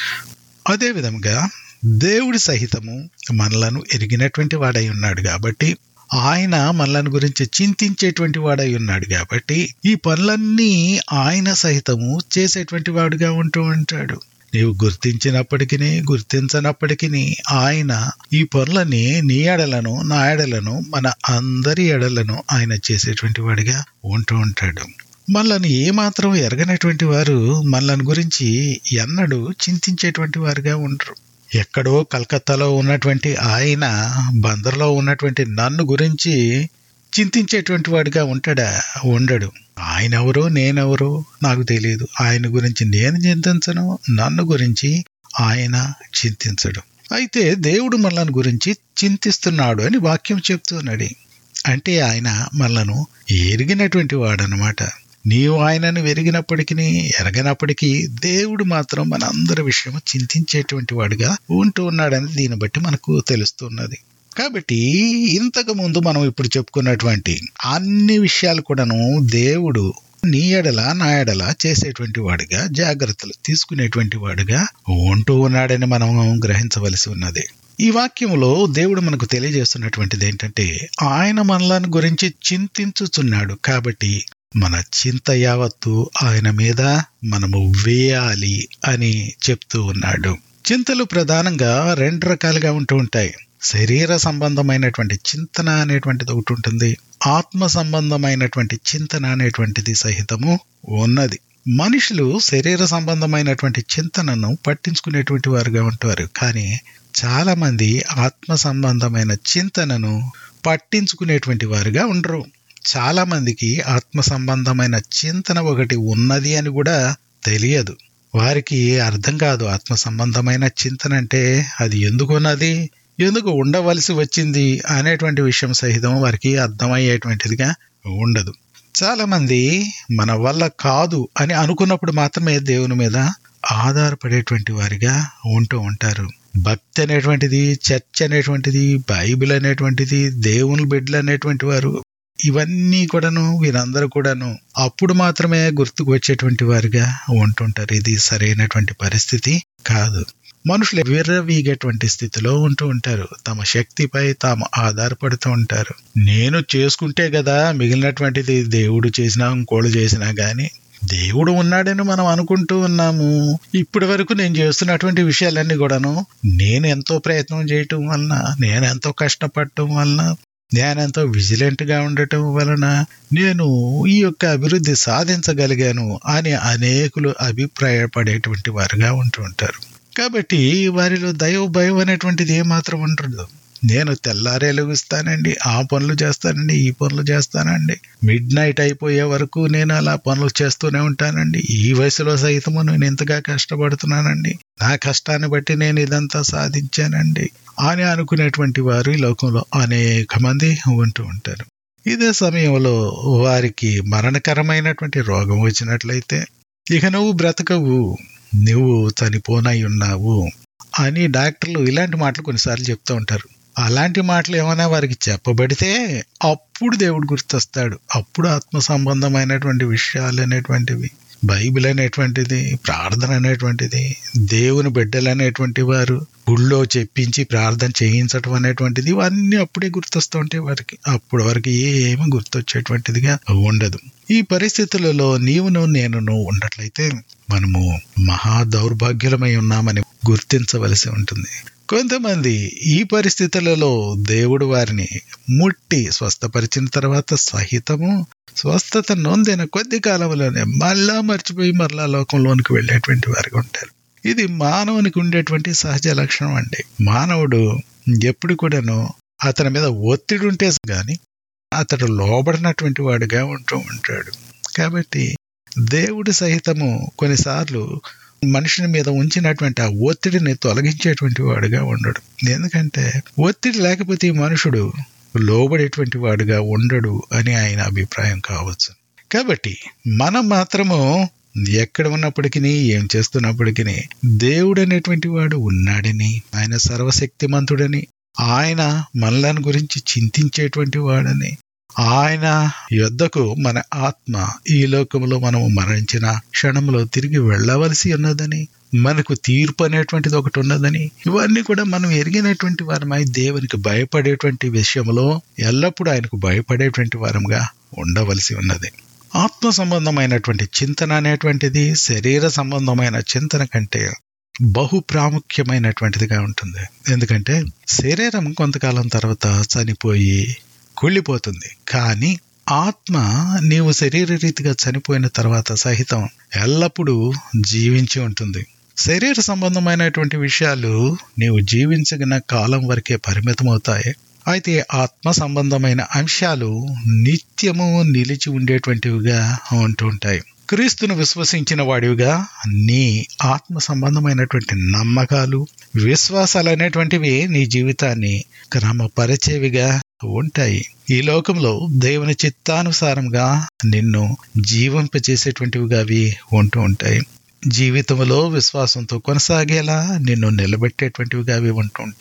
అదే విధంగా దేవుడి సహితము మనలను ఎరిగినటువంటి వాడై ఉన్నాడు కాబట్టి ఆయన మనలను గురించి చింతించేటువంటి వాడై ఉన్నాడు కాబట్టి ఈ పనులన్నీ ఆయన సహితము చేసేటువంటి వాడుగా ఉంటూ ఉంటాడు నీవు గుర్తించినప్పటికీ గుర్తించనప్పటికీ ఆయన ఈ పనులని నీ ఎడలను నా ఎడలను మన అందరి ఎడలను ఆయన చేసేటువంటి వాడిగా ఉంటూ ఉంటాడు మనల్ని ఏమాత్రం ఎరగనటువంటి వారు మనల్ని గురించి ఎన్నడూ చింతించేటువంటి వారుగా ఉండరు ఎక్కడో కలకత్తాలో ఉన్నటువంటి ఆయన బందర్లో ఉన్నటువంటి నన్ను గురించి చింతించేటువంటి వాడిగా ఉంటాడా ఉండడు ఆయన ఎవరో నేనెవరో నాకు తెలియదు ఆయన గురించి నేను చింతించను నన్ను గురించి ఆయన చింతించడు అయితే దేవుడు మనలను గురించి చింతిస్తున్నాడు అని వాక్యం చెప్తున్నాడు అంటే ఆయన మనలను ఎరిగినటువంటి వాడనమాట నీవు ఆయనను వెరిగినప్పటికీ ఎరగనప్పటికీ దేవుడు మాత్రం మన అందరి విషయం చింతించేటువంటి వాడుగా ఉంటూ ఉన్నాడని దీన్ని బట్టి మనకు తెలుస్తున్నది కాబట్టి ఇంతకు ముందు మనం ఇప్పుడు చెప్పుకున్నటువంటి అన్ని విషయాలు కూడాను దేవుడు నీ ఎడల నా ఎడల చేసేటువంటి వాడిగా జాగ్రత్తలు తీసుకునేటువంటి వాడిగా ఉంటూ ఉన్నాడని మనం గ్రహించవలసి ఉన్నది ఈ వాక్యంలో దేవుడు మనకు తెలియజేస్తున్నటువంటిది ఏంటంటే ఆయన మనలను గురించి చింతించుచున్నాడు కాబట్టి మన చింత యావత్తు ఆయన మీద మనము వేయాలి అని చెప్తూ ఉన్నాడు చింతలు ప్రధానంగా రెండు రకాలుగా ఉంటూ ఉంటాయి శరీర సంబంధమైనటువంటి చింతన అనేటువంటిది ఒకటి ఉంటుంది ఆత్మ సంబంధమైనటువంటి చింతన అనేటువంటిది సహితము ఉన్నది మనుషులు శరీర సంబంధమైనటువంటి చింతనను పట్టించుకునేటువంటి వారుగా ఉంటారు కానీ చాలా మంది ఆత్మ సంబంధమైన చింతనను పట్టించుకునేటువంటి వారుగా ఉండరు చాలా మందికి ఆత్మ సంబంధమైన చింతన ఒకటి ఉన్నది అని కూడా తెలియదు వారికి అర్థం కాదు ఆత్మ సంబంధమైన చింతన అంటే అది ఎందుకు ఉన్నది ఎందుకు ఉండవలసి వచ్చింది అనేటువంటి విషయం సహితం వారికి అర్థమయ్యేటువంటిదిగా ఉండదు చాలా మంది మన వల్ల కాదు అని అనుకున్నప్పుడు మాత్రమే దేవుని మీద ఆధారపడేటువంటి వారిగా ఉంటూ ఉంటారు భక్తి అనేటువంటిది చర్చ్ అనేటువంటిది బైబిల్ అనేటువంటిది దేవుని బిడ్డలు అనేటువంటి వారు ఇవన్నీ కూడాను వీరందరూ కూడాను అప్పుడు మాత్రమే గుర్తుకు వచ్చేటువంటి వారిగా ఉంటుంటారు ఇది సరైనటువంటి పరిస్థితి కాదు మనుషులు విర్రవీగేటువంటి స్థితిలో ఉంటూ ఉంటారు తమ శక్తిపై తాము ఆధారపడుతూ ఉంటారు నేను చేసుకుంటే కదా మిగిలినటువంటిది దేవుడు చేసినా ఇంకోళ్ళు చేసినా గాని దేవుడు ఉన్నాడని మనం అనుకుంటూ ఉన్నాము ఇప్పటి వరకు నేను చేస్తున్నటువంటి విషయాలన్నీ కూడాను నేను ఎంతో ప్రయత్నం చేయటం వలన నేను ఎంతో కష్టపడటం వలన నేనెంతో విజిలెంట్ గా ఉండటం వలన నేను ఈ యొక్క అభివృద్ధి సాధించగలిగాను అని అనేకులు అభిప్రాయపడేటువంటి వారుగా ఉంటూ ఉంటారు కాబట్టి వారిలో దైవ భయం అనేటువంటిది ఏమాత్రం ఉండదు నేను తెల్లారే లెగుస్తానండి ఆ పనులు చేస్తానండి ఈ పనులు చేస్తానండి మిడ్ నైట్ అయిపోయే వరకు నేను అలా పనులు చేస్తూనే ఉంటానండి ఈ వయసులో సైతము నేను ఇంతగా కష్టపడుతున్నానండి నా కష్టాన్ని బట్టి నేను ఇదంతా సాధించానండి అని అనుకునేటువంటి వారు ఈ లోకంలో అనేక మంది ఉంటూ ఉంటారు ఇదే సమయంలో వారికి మరణకరమైనటువంటి రోగం వచ్చినట్లయితే ఇక నువ్వు బ్రతకవు నువ్వు చనిపోనై ఉన్నావు అని డాక్టర్లు ఇలాంటి మాటలు కొన్నిసార్లు చెప్తూ ఉంటారు అలాంటి మాటలు ఏమైనా వారికి చెప్పబడితే అప్పుడు దేవుడు గుర్తొస్తాడు అప్పుడు ఆత్మ సంబంధమైనటువంటి విషయాలు అనేటువంటివి బైబిల్ అనేటువంటిది ప్రార్థన అనేటువంటిది దేవుని బిడ్డలు అనేటువంటి వారు గుళ్ళో చెప్పించి ప్రార్థన చేయించటం అనేటువంటిది ఇవన్నీ అప్పుడే గుర్తొస్తూ ఉంటాయి వారికి అప్పుడు వరకు ఏమి గుర్తొచ్చేటువంటిదిగా ఉండదు ఈ పరిస్థితులలో నీవును నేనును ఉన్నట్లయితే మనము మహా దౌర్భాగ్యులమై ఉన్నామని గుర్తించవలసి ఉంటుంది కొంతమంది ఈ పరిస్థితులలో దేవుడు వారిని ముట్టి స్వస్థపరిచిన తర్వాత సహితము స్వస్థత నొందిన కొద్ది కాలంలోనే మళ్ళా మర్చిపోయి మరలా లోకంలోనికి వెళ్ళేటువంటి వారిగా ఉంటారు ఇది మానవునికి ఉండేటువంటి సహజ లక్షణం అండి మానవుడు ఎప్పుడు కూడాను అతని మీద ఒత్తిడి ఉంటే గాని అతడు లోబడినటువంటి వాడుగా ఉంటూ ఉంటాడు కాబట్టి దేవుడు సహితము కొన్నిసార్లు మనుషుని మీద ఉంచినటువంటి ఆ ఒత్తిడిని తొలగించేటువంటి వాడుగా ఉండడు ఎందుకంటే ఒత్తిడి లేకపోతే ఈ మనుషుడు లోబడేటువంటి వాడుగా ఉండడు అని ఆయన అభిప్రాయం కావచ్చు కాబట్టి మనం మాత్రము ఎక్కడ ఉన్నప్పటికీ ఏం చేస్తున్నప్పటికీ దేవుడు అనేటువంటి వాడు ఉన్నాడని ఆయన సర్వశక్తిమంతుడని ఆయన మనలను గురించి చింతించేటువంటి వాడని ఆయన యొద్దకు మన ఆత్మ ఈ లోకంలో మనము మరణించిన క్షణంలో తిరిగి వెళ్ళవలసి ఉన్నదని మనకు తీర్పు అనేటువంటిది ఒకటి ఉన్నదని ఇవన్నీ కూడా మనం ఎరిగినటువంటి వారమై దేవునికి భయపడేటువంటి విషయంలో ఎల్లప్పుడూ ఆయనకు భయపడేటువంటి వారంగా ఉండవలసి ఉన్నది ఆత్మ సంబంధమైనటువంటి చింతన అనేటువంటిది శరీర సంబంధమైన చింతన కంటే బహు ప్రాముఖ్యమైనటువంటిదిగా ఉంటుంది ఎందుకంటే శరీరం కొంతకాలం తర్వాత చనిపోయి కుళ్ళిపోతుంది కానీ ఆత్మ నీవు శరీర రీతిగా చనిపోయిన తర్వాత సహితం ఎల్లప్పుడూ జీవించి ఉంటుంది శరీర సంబంధమైనటువంటి విషయాలు నీవు జీవించగిన కాలం వరకే పరిమితమవుతాయి అయితే ఆత్మ సంబంధమైన అంశాలు నిత్యము నిలిచి ఉండేటువంటివిగా ఉంటుంటాయి క్రీస్తును విశ్వసించిన వాడివిగా నీ ఆత్మ సంబంధమైనటువంటి నమ్మకాలు విశ్వాసాలు అనేటువంటివి నీ జీవితాన్ని క్రమపరిచేవిగా ఉంటాయి ఈ లోకంలో దేవుని చిత్తానుసారంగా నిన్ను జీవింపచేసేటువంటివిగా అవి ఉంటూ ఉంటాయి జీవితంలో విశ్వాసంతో కొనసాగేలా నిన్ను నిలబెట్టేటువంటివిగా అవి ఉంటూ ఉంటాయి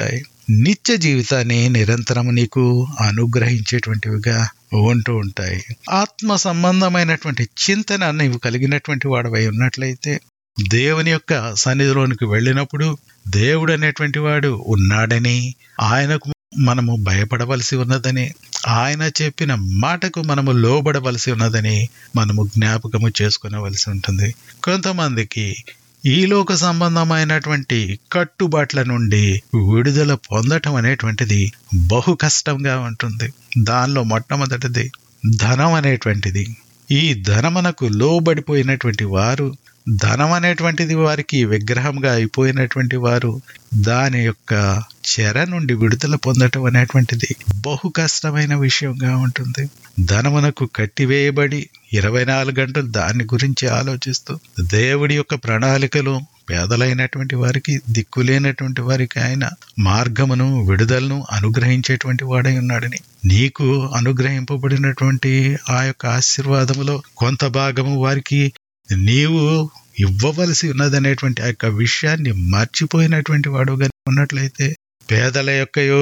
నిత్య జీవితాన్ని నిరంతరం నీకు అనుగ్రహించేటువంటివిగా ఉంటూ ఉంటాయి ఆత్మ సంబంధమైనటువంటి చింతన నీవు కలిగినటువంటి వాడవై ఉన్నట్లయితే దేవుని యొక్క సన్నిధిలోనికి వెళ్ళినప్పుడు దేవుడు అనేటువంటి వాడు ఉన్నాడని ఆయనకు మనము భయపడవలసి ఉన్నదని ఆయన చెప్పిన మాటకు మనము లోబడవలసి ఉన్నదని మనము జ్ఞాపకము చేసుకునవలసి ఉంటుంది కొంతమందికి ఈ లోక సంబంధమైనటువంటి కట్టుబాట్ల నుండి విడుదల పొందటం అనేటువంటిది బహు కష్టంగా ఉంటుంది దానిలో మొట్టమొదటిది ధనం అనేటువంటిది ఈ ధనమునకు లోబడిపోయినటువంటి వారు ధనం అనేటువంటిది వారికి విగ్రహంగా అయిపోయినటువంటి వారు దాని యొక్క చెర నుండి విడుదల పొందటం అనేటువంటిది బహు కష్టమైన విషయంగా ఉంటుంది ధనమునకు కట్టివేయబడి ఇరవై నాలుగు గంటలు దాని గురించి ఆలోచిస్తూ దేవుడి యొక్క ప్రణాళికలు పేదలైనటువంటి వారికి దిక్కులేనటువంటి వారికి ఆయన మార్గమును విడుదలను అనుగ్రహించేటువంటి వాడై ఉన్నాడని నీకు అనుగ్రహింపబడినటువంటి ఆ యొక్క ఆశీర్వాదములో కొంత భాగము వారికి నీవు ఇవ్వవలసి ఉన్నదనేటువంటి ఆ యొక్క విషయాన్ని మర్చిపోయినటువంటి వాడుగా ఉన్నట్లయితే పేదల యొక్కయో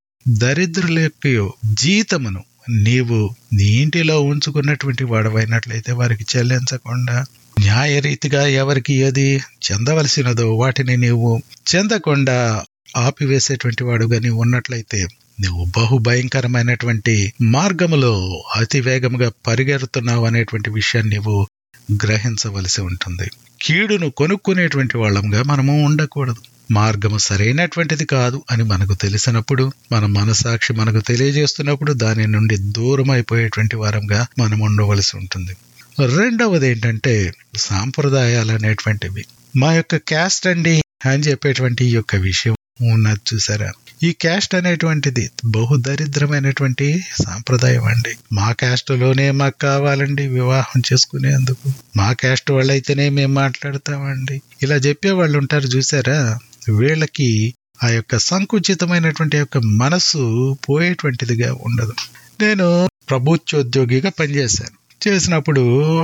దరిద్రుల యొక్కయో జీతమును నీవు నీ ఇంటిలో ఉంచుకున్నటువంటి వాడవైనట్లయితే వారికి చెల్లించకుండా న్యాయరీతిగా ఎవరికి ఏది చెందవలసినదో వాటిని నీవు చెందకుండా ఆపివేసేటువంటి వాడుగా నీవు ఉన్నట్లయితే నువ్వు బహు భయంకరమైనటువంటి మార్గములో అతి వేగముగా పరిగెడుతున్నావు అనేటువంటి విషయాన్ని నీవు గ్రహించవలసి ఉంటుంది కీడును కొనుక్కునేటువంటి వాళ్ళంగా మనము ఉండకూడదు మార్గము సరైనటువంటిది కాదు అని మనకు తెలిసినప్పుడు మన మనసాక్షి మనకు తెలియజేస్తున్నప్పుడు దాని నుండి దూరం అయిపోయేటువంటి వారంగా మనం ఉండవలసి ఉంటుంది రెండవది ఏంటంటే సాంప్రదాయాలు అనేటువంటివి మా యొక్క క్యాస్ట్ అండి అని చెప్పేటువంటి ఈ యొక్క విషయం ఉన్నది చూసారా ఈ క్యాస్ట్ అనేటువంటిది బహు దరిద్రమైనటువంటి సాంప్రదాయం అండి మా క్యాస్ట్ లోనే మాకు కావాలండి వివాహం చేసుకునేందుకు మా క్యాస్ట్ వాళ్ళైతేనే మేము మాట్లాడతామండి ఇలా చెప్పే వాళ్ళు ఉంటారు చూసారా వీళ్ళకి ఆ యొక్క సంకుచితమైనటువంటి యొక్క మనసు పోయేటువంటిదిగా ఉండదు నేను ప్రభుత్వోద్యోగిగా పనిచేశాను చేసినప్పుడు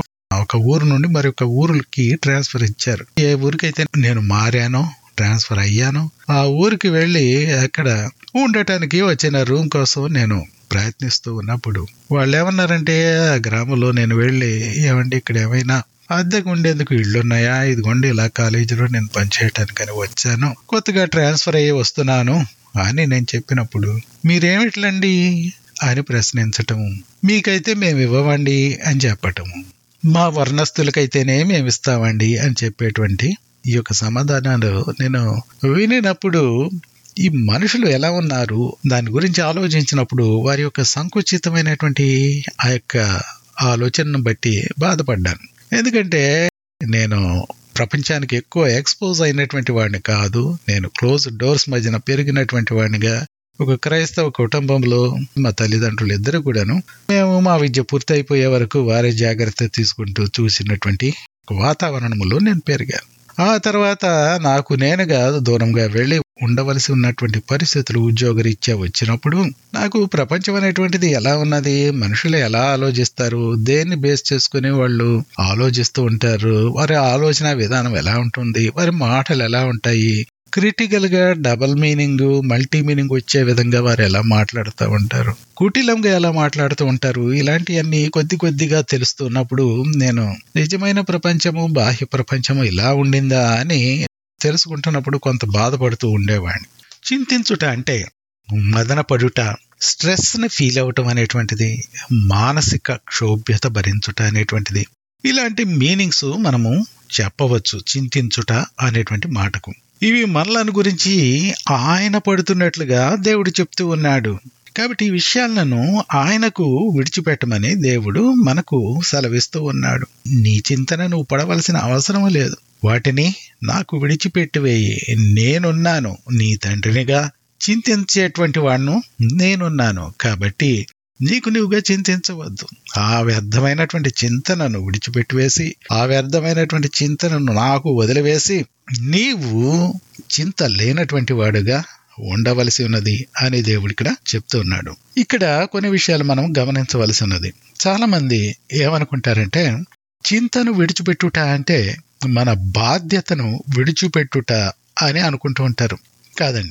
ఒక ఊరు నుండి మరొక ఊరికి ట్రాన్స్ఫర్ ఇచ్చారు ఏ ఊరికైతే నేను మారానో ట్రాన్స్ఫర్ అయ్యాను ఆ ఊరికి వెళ్ళి అక్కడ ఉండటానికి వచ్చిన రూమ్ కోసం నేను ప్రయత్నిస్తూ ఉన్నప్పుడు వాళ్ళు ఏమన్నారంటే ఆ గ్రామంలో నేను వెళ్ళి ఏమండి ఇక్కడ ఏమైనా అద్దెకు ఉండేందుకు ఇళ్ళున్నాయా ఇదిగోండి ఇలా కాలేజీలో నేను పనిచేయటానికని వచ్చాను కొత్తగా ట్రాన్స్ఫర్ అయ్యి వస్తున్నాను అని నేను చెప్పినప్పుడు మీరేమిట్లండి అని ప్రశ్నించటం మీకైతే మేము ఇవ్వమండి అని చెప్పటము మా వర్ణస్థులకైతేనే మేము ఇస్తామండి అని చెప్పేటువంటి ఈ యొక్క సమాధానాలు నేను వినినప్పుడు ఈ మనుషులు ఎలా ఉన్నారు దాని గురించి ఆలోచించినప్పుడు వారి యొక్క సంకుచితమైనటువంటి ఆ యొక్క ఆలోచనను బట్టి బాధపడ్డాను ఎందుకంటే నేను ప్రపంచానికి ఎక్కువ ఎక్స్పోజ్ అయినటువంటి వాడిని కాదు నేను క్లోజ్ డోర్స్ మధ్యన పెరిగినటువంటి వాడినిగా ఒక క్రైస్తవ కుటుంబంలో మా తల్లిదండ్రులు ఇద్దరు కూడాను మేము మా విద్య పూర్తయిపోయే వరకు వారే జాగ్రత్త తీసుకుంటూ చూసినటువంటి వాతావరణంలో నేను పెరిగాను ఆ తర్వాత నాకు నేనుగా దూరంగా వెళ్ళి ఉండవలసి ఉన్నటువంటి పరిస్థితులు ఉద్యోగరీత్యా వచ్చినప్పుడు నాకు ప్రపంచం అనేటువంటిది ఎలా ఉన్నది మనుషులు ఎలా ఆలోచిస్తారు దేన్ని బేస్ చేసుకుని వాళ్ళు ఆలోచిస్తూ ఉంటారు వారి ఆలోచన విధానం ఎలా ఉంటుంది వారి మాటలు ఎలా ఉంటాయి క్రిటికల్ గా డబల్ మీనింగ్ మల్టీ మీనింగ్ వచ్చే విధంగా వారు ఎలా మాట్లాడుతూ ఉంటారు కుటిలంగా ఎలా మాట్లాడుతూ ఉంటారు ఇలాంటివన్నీ కొద్ది కొద్దిగా తెలుస్తున్నప్పుడు నేను నిజమైన ప్రపంచము బాహ్య ప్రపంచము ఇలా ఉండిందా అని తెలుసుకుంటున్నప్పుడు కొంత బాధపడుతూ ఉండేవాడిని చింతించుట అంటే మదన పడుట స్ట్రెస్ ని ఫీల్ అవటం అనేటువంటిది మానసిక క్షోభ్యత భరించుట అనేటువంటిది ఇలాంటి మీనింగ్స్ మనము చెప్పవచ్చు చింతించుట అనేటువంటి మాటకు ఇవి మనలను గురించి ఆయన పడుతున్నట్లుగా దేవుడు చెప్తూ ఉన్నాడు కాబట్టి ఈ విషయాలను ఆయనకు విడిచిపెట్టమని దేవుడు మనకు సెలవిస్తూ ఉన్నాడు నీ చింతన నువ్వు పడవలసిన అవసరం లేదు వాటిని నాకు విడిచిపెట్టివేయి నేనున్నాను నీ తండ్రినిగా చింతించేటువంటి వాడును నేనున్నాను కాబట్టి నీకు నువ్వుగా చింతించవద్దు ఆ వ్యర్థమైనటువంటి చింతనను విడిచిపెట్టివేసి ఆ వ్యర్థమైనటువంటి చింతనను నాకు వదిలివేసి నీవు చింత లేనటువంటి వాడుగా ఉండవలసి ఉన్నది అని దేవుడు ఇక్కడ చెప్తూ ఉన్నాడు ఇక్కడ కొన్ని విషయాలు మనం గమనించవలసి ఉన్నది చాలా మంది ఏమనుకుంటారంటే చింతను విడిచిపెట్టుట అంటే మన బాధ్యతను విడిచిపెట్టుట అని అనుకుంటూ ఉంటారు కాదండి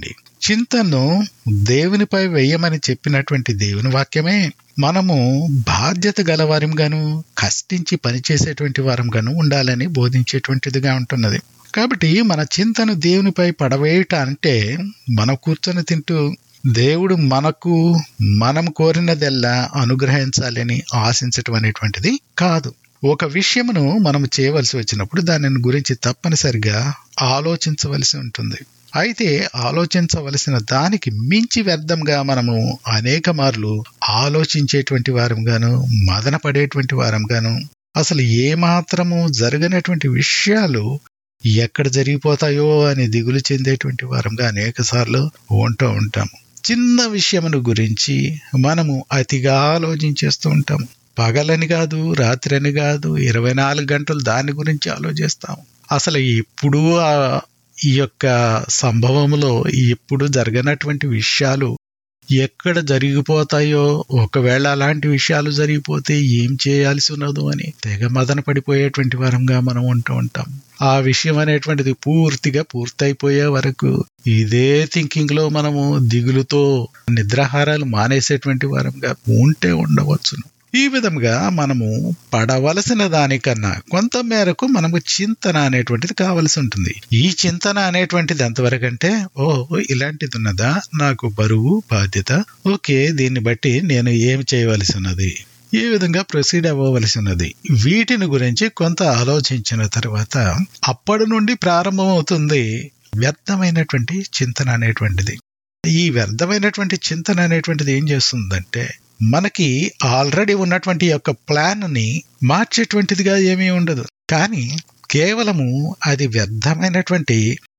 చింతను దేవునిపై వేయమని చెప్పినటువంటి దేవుని వాక్యమే మనము బాధ్యత గలవారంగాను కష్టించి పనిచేసేటువంటి వారంగాను ఉండాలని బోధించేటువంటిదిగా ఉంటున్నది కాబట్టి మన చింతను దేవునిపై పడవేయట అంటే మనం కూర్చొని తింటూ దేవుడు మనకు మనం కోరినదెల్లా అనుగ్రహించాలని ఆశించటం అనేటువంటిది కాదు ఒక విషయమును మనం చేయవలసి వచ్చినప్పుడు దానిని గురించి తప్పనిసరిగా ఆలోచించవలసి ఉంటుంది అయితే ఆలోచించవలసిన దానికి మించి వ్యర్థంగా మనము అనేక మార్లు ఆలోచించేటువంటి వారంగాను మదన పడేటువంటి వారంగాను అసలు ఏమాత్రము జరగనటువంటి విషయాలు ఎక్కడ జరిగిపోతాయో అని దిగులు చెందేటువంటి వారంగా అనేక సార్లు ఉంటూ ఉంటాము చిన్న విషయమును గురించి మనము అతిగా ఆలోచించేస్తూ ఉంటాము పగలని కాదు రాత్రి అని కాదు ఇరవై నాలుగు గంటలు దాని గురించి ఆలోచిస్తాము అసలు ఎప్పుడు ఆ ఈ యొక్క సంభవంలో ఎప్పుడు జరగనటువంటి విషయాలు ఎక్కడ జరిగిపోతాయో ఒకవేళ అలాంటి విషయాలు జరిగిపోతే ఏం చేయాల్సి ఉన్నదో అని తెగ మదన పడిపోయేటువంటి వారంగా మనం ఉంటూ ఉంటాం ఆ విషయం అనేటువంటిది పూర్తిగా పూర్తయిపోయే వరకు ఇదే థింకింగ్ లో మనము దిగులుతో నిద్రాహారాలు మానేసేటువంటి వారంగా ఉంటే ఉండవచ్చును ఈ విధంగా మనము పడవలసిన దానికన్నా కొంత మేరకు మనకు చింతన అనేటువంటిది కావలసి ఉంటుంది ఈ చింతన అనేటువంటిది ఎంతవరకు అంటే ఓ ఇలాంటిది ఉన్నదా నాకు బరువు బాధ్యత ఓకే దీన్ని బట్టి నేను ఏం చేయవలసి ఉన్నది ఏ విధంగా ప్రొసీడ్ అవ్వవలసి ఉన్నది వీటిని గురించి కొంత ఆలోచించిన తర్వాత అప్పటి నుండి ప్రారంభమవుతుంది వ్యర్థమైనటువంటి చింతన అనేటువంటిది ఈ వ్యర్థమైనటువంటి చింతన అనేటువంటిది ఏం చేస్తుందంటే మనకి ఆల్రెడీ ఉన్నటువంటి యొక్క ప్లాన్ ని మార్చేటువంటిదిగా ఏమీ ఉండదు కానీ కేవలము అది వ్యర్థమైనటువంటి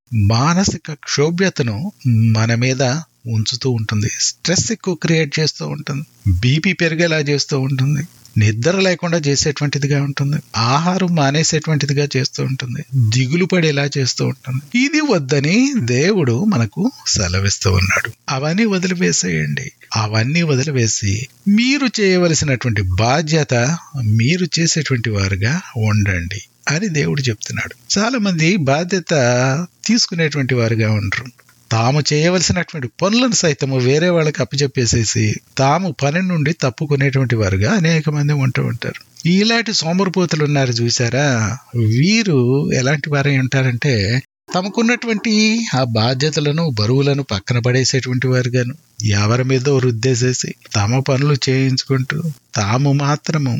మానసిక క్షోభ్యతను మన మీద ఉంచుతూ ఉంటుంది స్ట్రెస్ ఎక్కువ క్రియేట్ చేస్తూ ఉంటుంది బీపీ పెరిగేలా చేస్తూ ఉంటుంది నిద్ర లేకుండా చేసేటువంటిదిగా ఉంటుంది ఆహారం మానేసేటువంటిదిగా చేస్తూ ఉంటుంది దిగులు పడేలా చేస్తూ ఉంటుంది ఇది వద్దని దేవుడు మనకు సెలవిస్తూ ఉన్నాడు అవన్నీ వదిలివేసేయండి అవన్నీ వదిలివేసి మీరు చేయవలసినటువంటి బాధ్యత మీరు చేసేటువంటి వారుగా ఉండండి అని దేవుడు చెప్తున్నాడు చాలా మంది బాధ్యత తీసుకునేటువంటి వారుగా ఉండరు తాము చేయవలసినటువంటి పనులను సైతము వేరే వాళ్ళకి అప్పచెప్పేసేసి తాము పని నుండి తప్పుకునేటువంటి వారుగా అనేక మంది ఉంటూ ఉంటారు ఇలాంటి సోమరిపోతులు ఉన్నారు చూసారా వీరు ఎలాంటి వారై ఉంటారంటే తమకున్నటువంటి ఆ బాధ్యతలను బరువులను పక్కన పడేసేటువంటి వారుగాను ఎవరి మీద రుద్దేసేసి తమ పనులు చేయించుకుంటూ తాము మాత్రము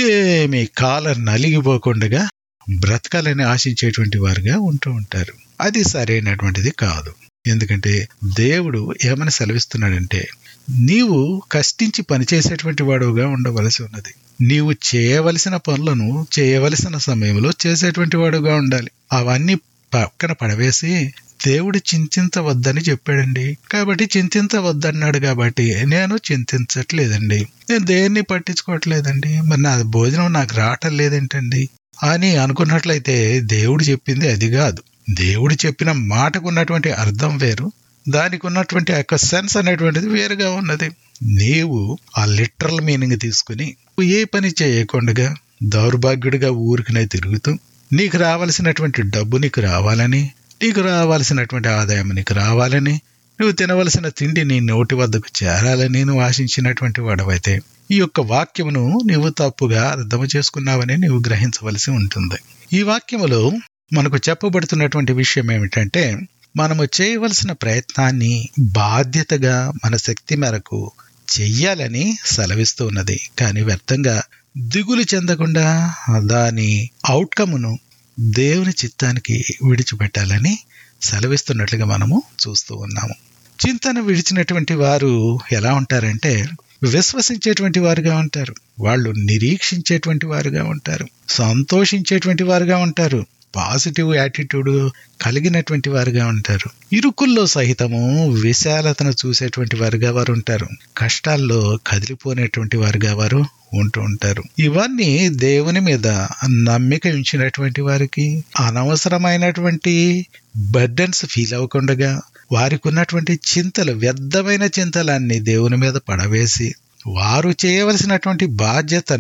ఏమి కాలం నలిగిపోకుండా బ్రతకాలని ఆశించేటువంటి వారుగా ఉంటూ ఉంటారు అది సరైనటువంటిది కాదు ఎందుకంటే దేవుడు ఏమని సెలవిస్తున్నాడంటే నీవు కష్టించి పనిచేసేటువంటి వాడుగా ఉండవలసి ఉన్నది నీవు చేయవలసిన పనులను చేయవలసిన సమయంలో చేసేటువంటి వాడుగా ఉండాలి అవన్నీ పక్కన పడవేసి దేవుడు చింతించవద్దని చెప్పాడండి కాబట్టి చింతించవద్దన్నాడు కాబట్టి నేను చింతించట్లేదండి నేను దేన్ని పట్టించుకోవట్లేదండి మరి నా భోజనం నాకు రావటం లేదేంటండి అని అనుకున్నట్లయితే దేవుడు చెప్పింది అది కాదు దేవుడు చెప్పిన మాటకు ఉన్నటువంటి అర్థం వేరు దానికి ఉన్నటువంటి ఆ యొక్క సెన్స్ అనేటువంటిది వేరుగా ఉన్నది నీవు ఆ లిటరల్ మీనింగ్ తీసుకుని ఏ పని చేయకుండా దౌర్భాగ్యుడిగా ఊరికినే తిరుగుతూ నీకు రావాల్సినటువంటి డబ్బు నీకు రావాలని నీకు రావాల్సినటువంటి ఆదాయం నీకు రావాలని నువ్వు తినవలసిన తిండి నీ నోటి వద్దకు చేరాలని నువ్వు ఆశించినటువంటి వాడవైతే ఈ యొక్క వాక్యమును నీవు తప్పుగా అర్థం చేసుకున్నావని నీవు గ్రహించవలసి ఉంటుంది ఈ వాక్యములో మనకు చెప్పబడుతున్నటువంటి విషయం ఏమిటంటే మనము చేయవలసిన ప్రయత్నాన్ని బాధ్యతగా మన శక్తి మేరకు చెయ్యాలని సెలవిస్తూ ఉన్నది కానీ వ్యర్థంగా దిగులు చెందకుండా దాని అవుట్కమును దేవుని చిత్తానికి విడిచిపెట్టాలని సెలవిస్తున్నట్లుగా మనము చూస్తూ ఉన్నాము చింతన విడిచినటువంటి వారు ఎలా ఉంటారంటే విశ్వసించేటువంటి వారుగా ఉంటారు వాళ్ళు నిరీక్షించేటువంటి వారుగా ఉంటారు సంతోషించేటువంటి వారుగా ఉంటారు పాజిటివ్ యాటిట్యూడ్ కలిగినటువంటి వారుగా ఉంటారు ఇరుకుల్లో సహితము విశాలతను చూసేటువంటి వారుగా వారు ఉంటారు కష్టాల్లో కదిలిపోయినటువంటి వారుగా వారు ఉంటూ ఉంటారు ఇవన్నీ దేవుని మీద నమ్మిక ఉంచినటువంటి వారికి అనవసరమైనటువంటి బర్డన్స్ ఫీల్ అవ్వకుండా వారికి ఉన్నటువంటి చింతలు వ్యర్థమైన చింతలన్నీ దేవుని మీద పడవేసి వారు చేయవలసినటువంటి బాధ్యతను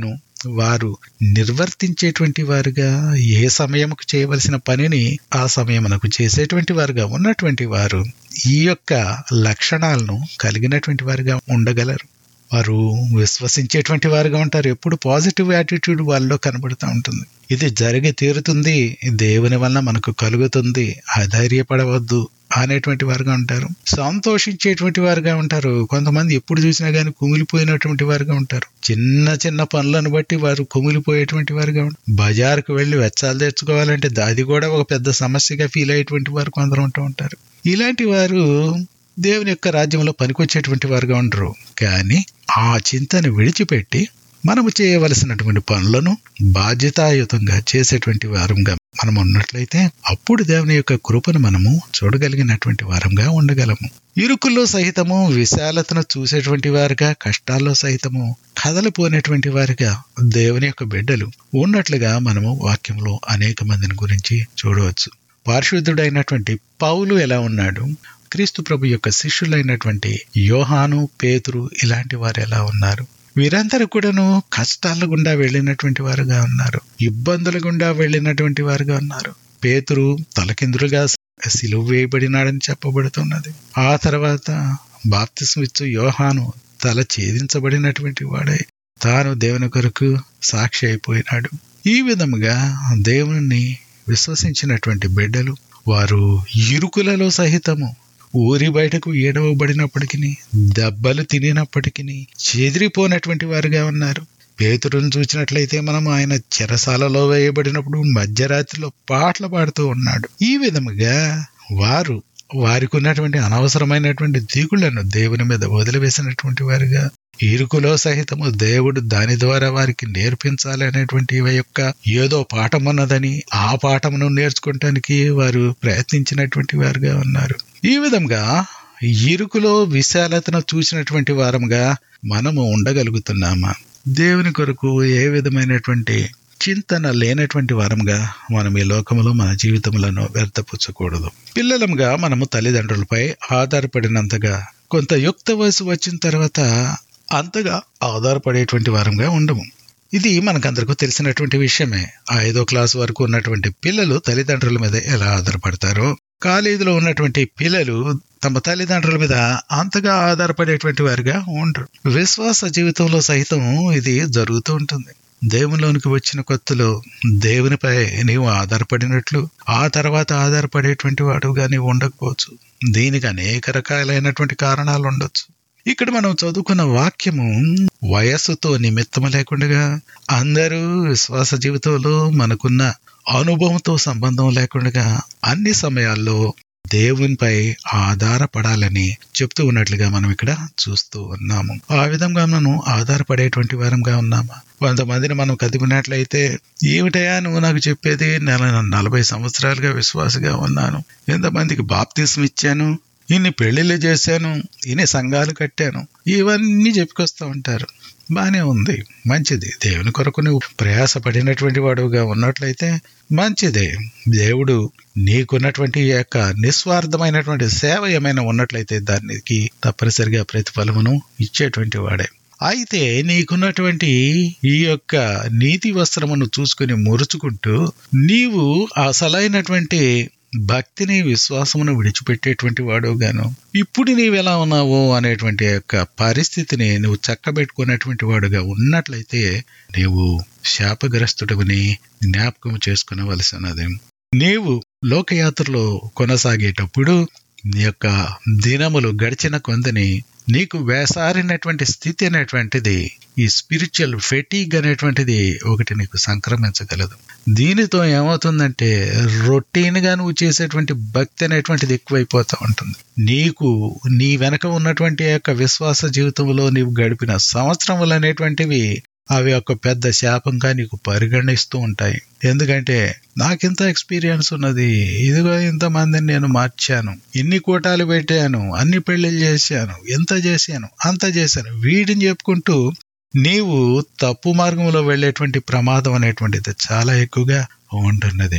వారు నిర్వర్తించేటువంటి వారుగా ఏ సమయముకు చేయవలసిన పనిని ఆ సమయమునకు చేసేటువంటి వారుగా ఉన్నటువంటి వారు ఈ యొక్క లక్షణాలను కలిగినటువంటి వారుగా ఉండగలరు వారు విశ్వసించేటువంటి వారుగా ఉంటారు ఎప్పుడు పాజిటివ్ యాటిట్యూడ్ వాళ్ళలో కనబడుతూ ఉంటుంది ఇది జరిగి తీరుతుంది దేవుని వల్ల మనకు కలుగుతుంది అధైర్యపడవద్దు అనేటువంటి వారుగా ఉంటారు సంతోషించేటువంటి వారుగా ఉంటారు కొంతమంది ఎప్పుడు చూసినా గానీ కుమిలిపోయినటువంటి వారుగా ఉంటారు చిన్న చిన్న పనులను బట్టి వారు కుమిలిపోయేటువంటి వారుగా ఉంటారు బజార్కు వెళ్లి వెచ్చాలు తెచ్చుకోవాలంటే అది కూడా ఒక పెద్ద సమస్యగా ఫీల్ అయ్యేటువంటి వారు కొందరు ఉంటూ ఉంటారు ఇలాంటి వారు దేవుని యొక్క రాజ్యంలో పనికొచ్చేటువంటి వారుగా ఉండరు కానీ ఆ చింతను విడిచిపెట్టి మనము చేయవలసినటువంటి పనులను బాధ్యతాయుతంగా చేసేటువంటి వారంగా మనం ఉన్నట్లయితే అప్పుడు దేవుని యొక్క కృపను మనము చూడగలిగినటువంటి వారంగా ఉండగలము ఇరుకుల్లో సహితము విశాలతను చూసేటువంటి వారుగా కష్టాల్లో సహితము కదలిపోయినటువంటి వారిగా దేవుని యొక్క బిడ్డలు ఉన్నట్లుగా మనము వాక్యంలో అనేక మందిని గురించి చూడవచ్చు పారిశుద్ధుడైనటువంటి పౌలు ఎలా ఉన్నాడు క్రీస్తు ప్రభు యొక్క శిష్యులైనటువంటి యోహాను పేతురు ఇలాంటి వారు ఎలా ఉన్నారు వీరందరూ కూడాను కష్టాల గుండా వెళ్ళినటువంటి వారుగా ఉన్నారు ఇబ్బందుల గుండా వెళ్ళినటువంటి వారుగా ఉన్నారు పేతురు తలకిందులుగా సిలువ వేయబడినాడని చెప్పబడుతున్నది ఆ తర్వాత బాప్తిస్మిచ్చు యోహాను తల ఛేదించబడినటువంటి వాడై తాను దేవుని కొరకు సాక్షి అయిపోయినాడు ఈ విధముగా దేవుని విశ్వసించినటువంటి బిడ్డలు వారు ఇరుకులలో సహితము ఊరి బయటకు ఏడవబడినప్పటికీ దెబ్బలు తినినప్పటికీ చెదిరిపోనటువంటి వారుగా ఉన్నారు పేతురును చూసినట్లయితే మనం ఆయన చెరసాలలో వేయబడినప్పుడు మధ్యరాత్రిలో పాటలు పాడుతూ ఉన్నాడు ఈ విధముగా వారు వారికి ఉన్నటువంటి అనవసరమైనటువంటి దిగుళ్లను దేవుని మీద వదిలివేసినటువంటి వారుగా ఇరుకులో సహితము దేవుడు దాని ద్వారా వారికి నేర్పించాలి అనేటువంటి యొక్క ఏదో పాఠం ఉన్నదని ఆ పాఠమును నేర్చుకోవటానికి వారు ప్రయత్నించినటువంటి వారుగా ఉన్నారు ఈ విధంగా ఇరుకులో విశాలతను చూసినటువంటి వారంగా మనము ఉండగలుగుతున్నామా దేవుని కొరకు ఏ విధమైనటువంటి చింతన లేనటువంటి వారంగా మనం ఈ లోకంలో మన జీవితములను వ్యర్థపుచ్చకూడదు పిల్లలంగా మనము తల్లిదండ్రులపై ఆధారపడినంతగా కొంత యుక్త వయసు వచ్చిన తర్వాత అంతగా ఆధారపడేటువంటి వారంగా ఉండము ఇది మనకందరికీ తెలిసినటువంటి విషయమే ఐదో క్లాస్ వరకు ఉన్నటువంటి పిల్లలు తల్లిదండ్రుల మీద ఎలా ఆధారపడతారో కాలేజీలో ఉన్నటువంటి పిల్లలు తమ తల్లిదండ్రుల మీద అంతగా ఆధారపడేటువంటి వారిగా ఉండరు విశ్వాస జీవితంలో సైతం ఇది జరుగుతూ ఉంటుంది దేవునిలోనికి వచ్చిన కొత్తలో దేవునిపై నీవు ఆధారపడినట్లు ఆ తర్వాత ఆధారపడేటువంటి వాడుగా నీవు ఉండకపోవచ్చు దీనికి అనేక రకాలైనటువంటి కారణాలు ఉండొచ్చు ఇక్కడ మనం చదువుకున్న వాక్యము వయస్సుతో నిమిత్తము లేకుండా అందరూ విశ్వాస జీవితంలో మనకున్న అనుభవంతో సంబంధం లేకుండా అన్ని సమయాల్లో దేవునిపై ఆధారపడాలని చెప్తూ ఉన్నట్లుగా మనం ఇక్కడ చూస్తూ ఉన్నాము ఆ విధంగా మనం ఆధారపడేటువంటి వారంగా ఉన్నామా కొంతమందిని మనం కదిపినట్లయితే ఏమిటయా నువ్వు నాకు చెప్పేది నెల నలభై సంవత్సరాలుగా విశ్వాసగా ఉన్నాను ఎంతమందికి బాప్తీసం ఇచ్చాను ఇన్ని పెళ్లిళ్ళు చేశాను ఇన్ని సంఘాలు కట్టాను ఇవన్నీ చెప్పుకొస్తూ ఉంటారు బానే ఉంది మంచిది దేవుని కొరకు నువ్వు ప్రయాసపడినటువంటి వాడుగా ఉన్నట్లయితే మంచిదే దేవుడు నీకున్నటువంటి యొక్క నిస్వార్థమైనటువంటి సేవ ఏమైనా ఉన్నట్లయితే దానికి తప్పనిసరిగా ప్రతిఫలమును ఇచ్చేటువంటి వాడే అయితే నీకున్నటువంటి ఈ యొక్క నీతి వస్త్రమును చూసుకుని మురుచుకుంటూ నీవు అసలైనటువంటి భక్తిని విశ్వాసమును విడిచిపెట్టేటువంటి వాడుగాను ఇప్పుడు నీవెలా ఉన్నావు అనేటువంటి యొక్క పరిస్థితిని నువ్వు చక్కబెట్టుకున్నటువంటి వాడుగా ఉన్నట్లయితే నీవు శాపగ్రస్తుడిని జ్ఞాపకం చేసుకునవలసినది నీవు లోకయాత్రలో కొనసాగేటప్పుడు నీ యొక్క దినములు గడిచిన కొందని నీకు వేసారినటువంటి స్థితి అనేటువంటిది ఈ స్పిరిచువల్ ఫెటీగ్ అనేటువంటిది ఒకటి నీకు సంక్రమించగలదు దీనితో ఏమవుతుందంటే రొటీన్ గా నువ్వు చేసేటువంటి భక్తి అనేటువంటిది ఎక్కువైపోతూ ఉంటుంది నీకు నీ వెనక ఉన్నటువంటి యొక్క విశ్వాస జీవితంలో నీవు గడిపిన సంవత్సరములు అనేటువంటివి అవి ఒక పెద్ద శాపంగా నీకు పరిగణిస్తూ ఉంటాయి ఎందుకంటే నాకింత ఎక్స్పీరియన్స్ ఉన్నది ఇదిగో ఇంతమందిని నేను మార్చాను ఇన్ని కూటాలు పెట్టాను అన్ని పెళ్లిళ్ళు చేశాను ఎంత చేశాను అంత చేశాను వీటిని చెప్పుకుంటూ నీవు తప్పు మార్గంలో వెళ్ళేటువంటి ప్రమాదం అనేటువంటిది చాలా ఎక్కువగా ఉంటున్నది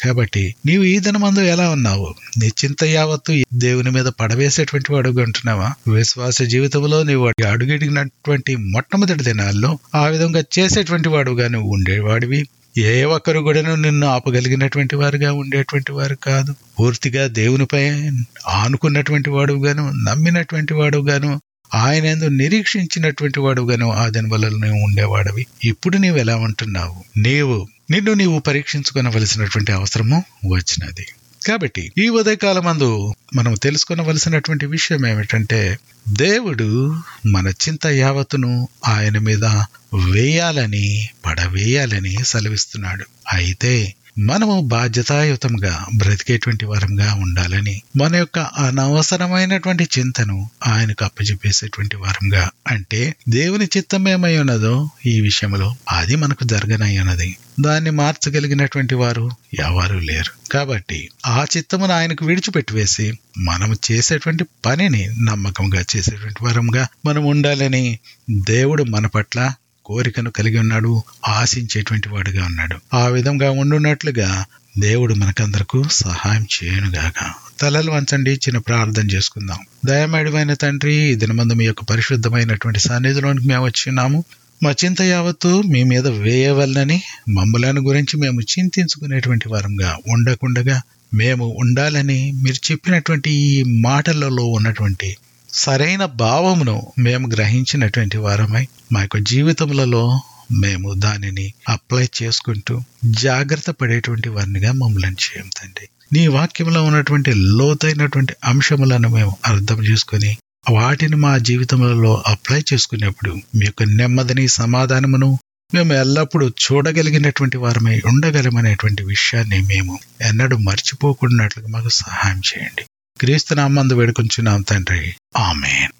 కాబట్టి నీవు ఈ దినమందు ఎలా ఉన్నావు నీ చింత యావత్తు దేవుని మీద పడవేసేటువంటి వాడుగా ఉంటున్నావా విశ్వాస జీవితంలో నీవు అడుగడిగినటువంటి మొట్టమొదటి దినాల్లో ఆ విధంగా చేసేటువంటి వాడుగా నువ్వు ఉండేవాడివి ఏ ఒక్కరు కూడాను నిన్ను ఆపగలిగినటువంటి వారుగా ఉండేటువంటి వారు కాదు పూర్తిగా దేవునిపై ఆనుకున్నటువంటి వాడుగాను నమ్మినటువంటి వాడుగాను ఆయన ఎందు నిరీక్షించినటువంటి వాడుగాను ఆ దినవల్ల నువ్వు ఉండేవాడివి ఇప్పుడు నీవు ఎలా ఉంటున్నావు నీవు నిన్ను నీవు పరీక్షించుకోనవలసినటువంటి అవసరము వచ్చినది కాబట్టి ఈ ఉదయకాలమందు మనం తెలుసుకొనవలసినటువంటి విషయం ఏమిటంటే దేవుడు మన చింత యావత్తును ఆయన మీద వేయాలని పడవేయాలని సెలవిస్తున్నాడు అయితే మనము బాధ్యతాయుతంగా బ్రతికేటువంటి వారంగా ఉండాలని మన యొక్క అనవసరమైనటువంటి చింతను ఆయనకు అప్పచెప్పేసేటువంటి వారంగా అంటే దేవుని చిత్తం ఏమై ఉన్నదో ఈ విషయంలో అది మనకు జరగనై ఉన్నది దాన్ని మార్చగలిగినటువంటి వారు ఎవరు లేరు కాబట్టి ఆ చిత్తమును ఆయనకు విడిచిపెట్టివేసి మనం చేసేటువంటి పనిని నమ్మకంగా చేసేటువంటి వారంగా మనం ఉండాలని దేవుడు మన పట్ల కోరికను కలిగి ఉన్నాడు ఆశించేటువంటి వాడుగా ఉన్నాడు ఆ విధంగా ఉండున్నట్లుగా దేవుడు మనకందరకు సహాయం చేయనుగాక తలలు వంచండి చిన్న ప్రార్థన చేసుకుందాం దయమేడమైన తండ్రి ఈ దినమందు మీ యొక్క పరిశుద్ధమైనటువంటి సన్నిధిలోనికి మేము వచ్చినాము మా చింత యావత్తు మీ మీద వేయవలనని మమ్మలను గురించి మేము చింతించుకునేటువంటి వారంగా ఉండకుండగా మేము ఉండాలని మీరు చెప్పినటువంటి ఈ మాటలలో ఉన్నటువంటి సరైన భావమును మేము గ్రహించినటువంటి వారమై మా యొక్క జీవితములలో మేము దానిని అప్లై చేసుకుంటూ జాగ్రత్త పడేటువంటి వారినిగా మమ్మల్ని చేయం తండ్రి నీ వాక్యంలో ఉన్నటువంటి లోతైనటువంటి అంశములను మేము అర్థం చేసుకొని వాటిని మా జీవితములలో అప్లై చేసుకునేప్పుడు మీ యొక్క నెమ్మదిని సమాధానమును మేము ఎల్లప్పుడూ చూడగలిగినటువంటి వారమై ఉండగలమనేటువంటి విషయాన్ని మేము ఎన్నడూ మర్చిపోకున్నట్లుగా మాకు సహాయం చేయండి క్రీస్తు నామందు వేడుకొంచున్నాం తండ్రి ఆమెన్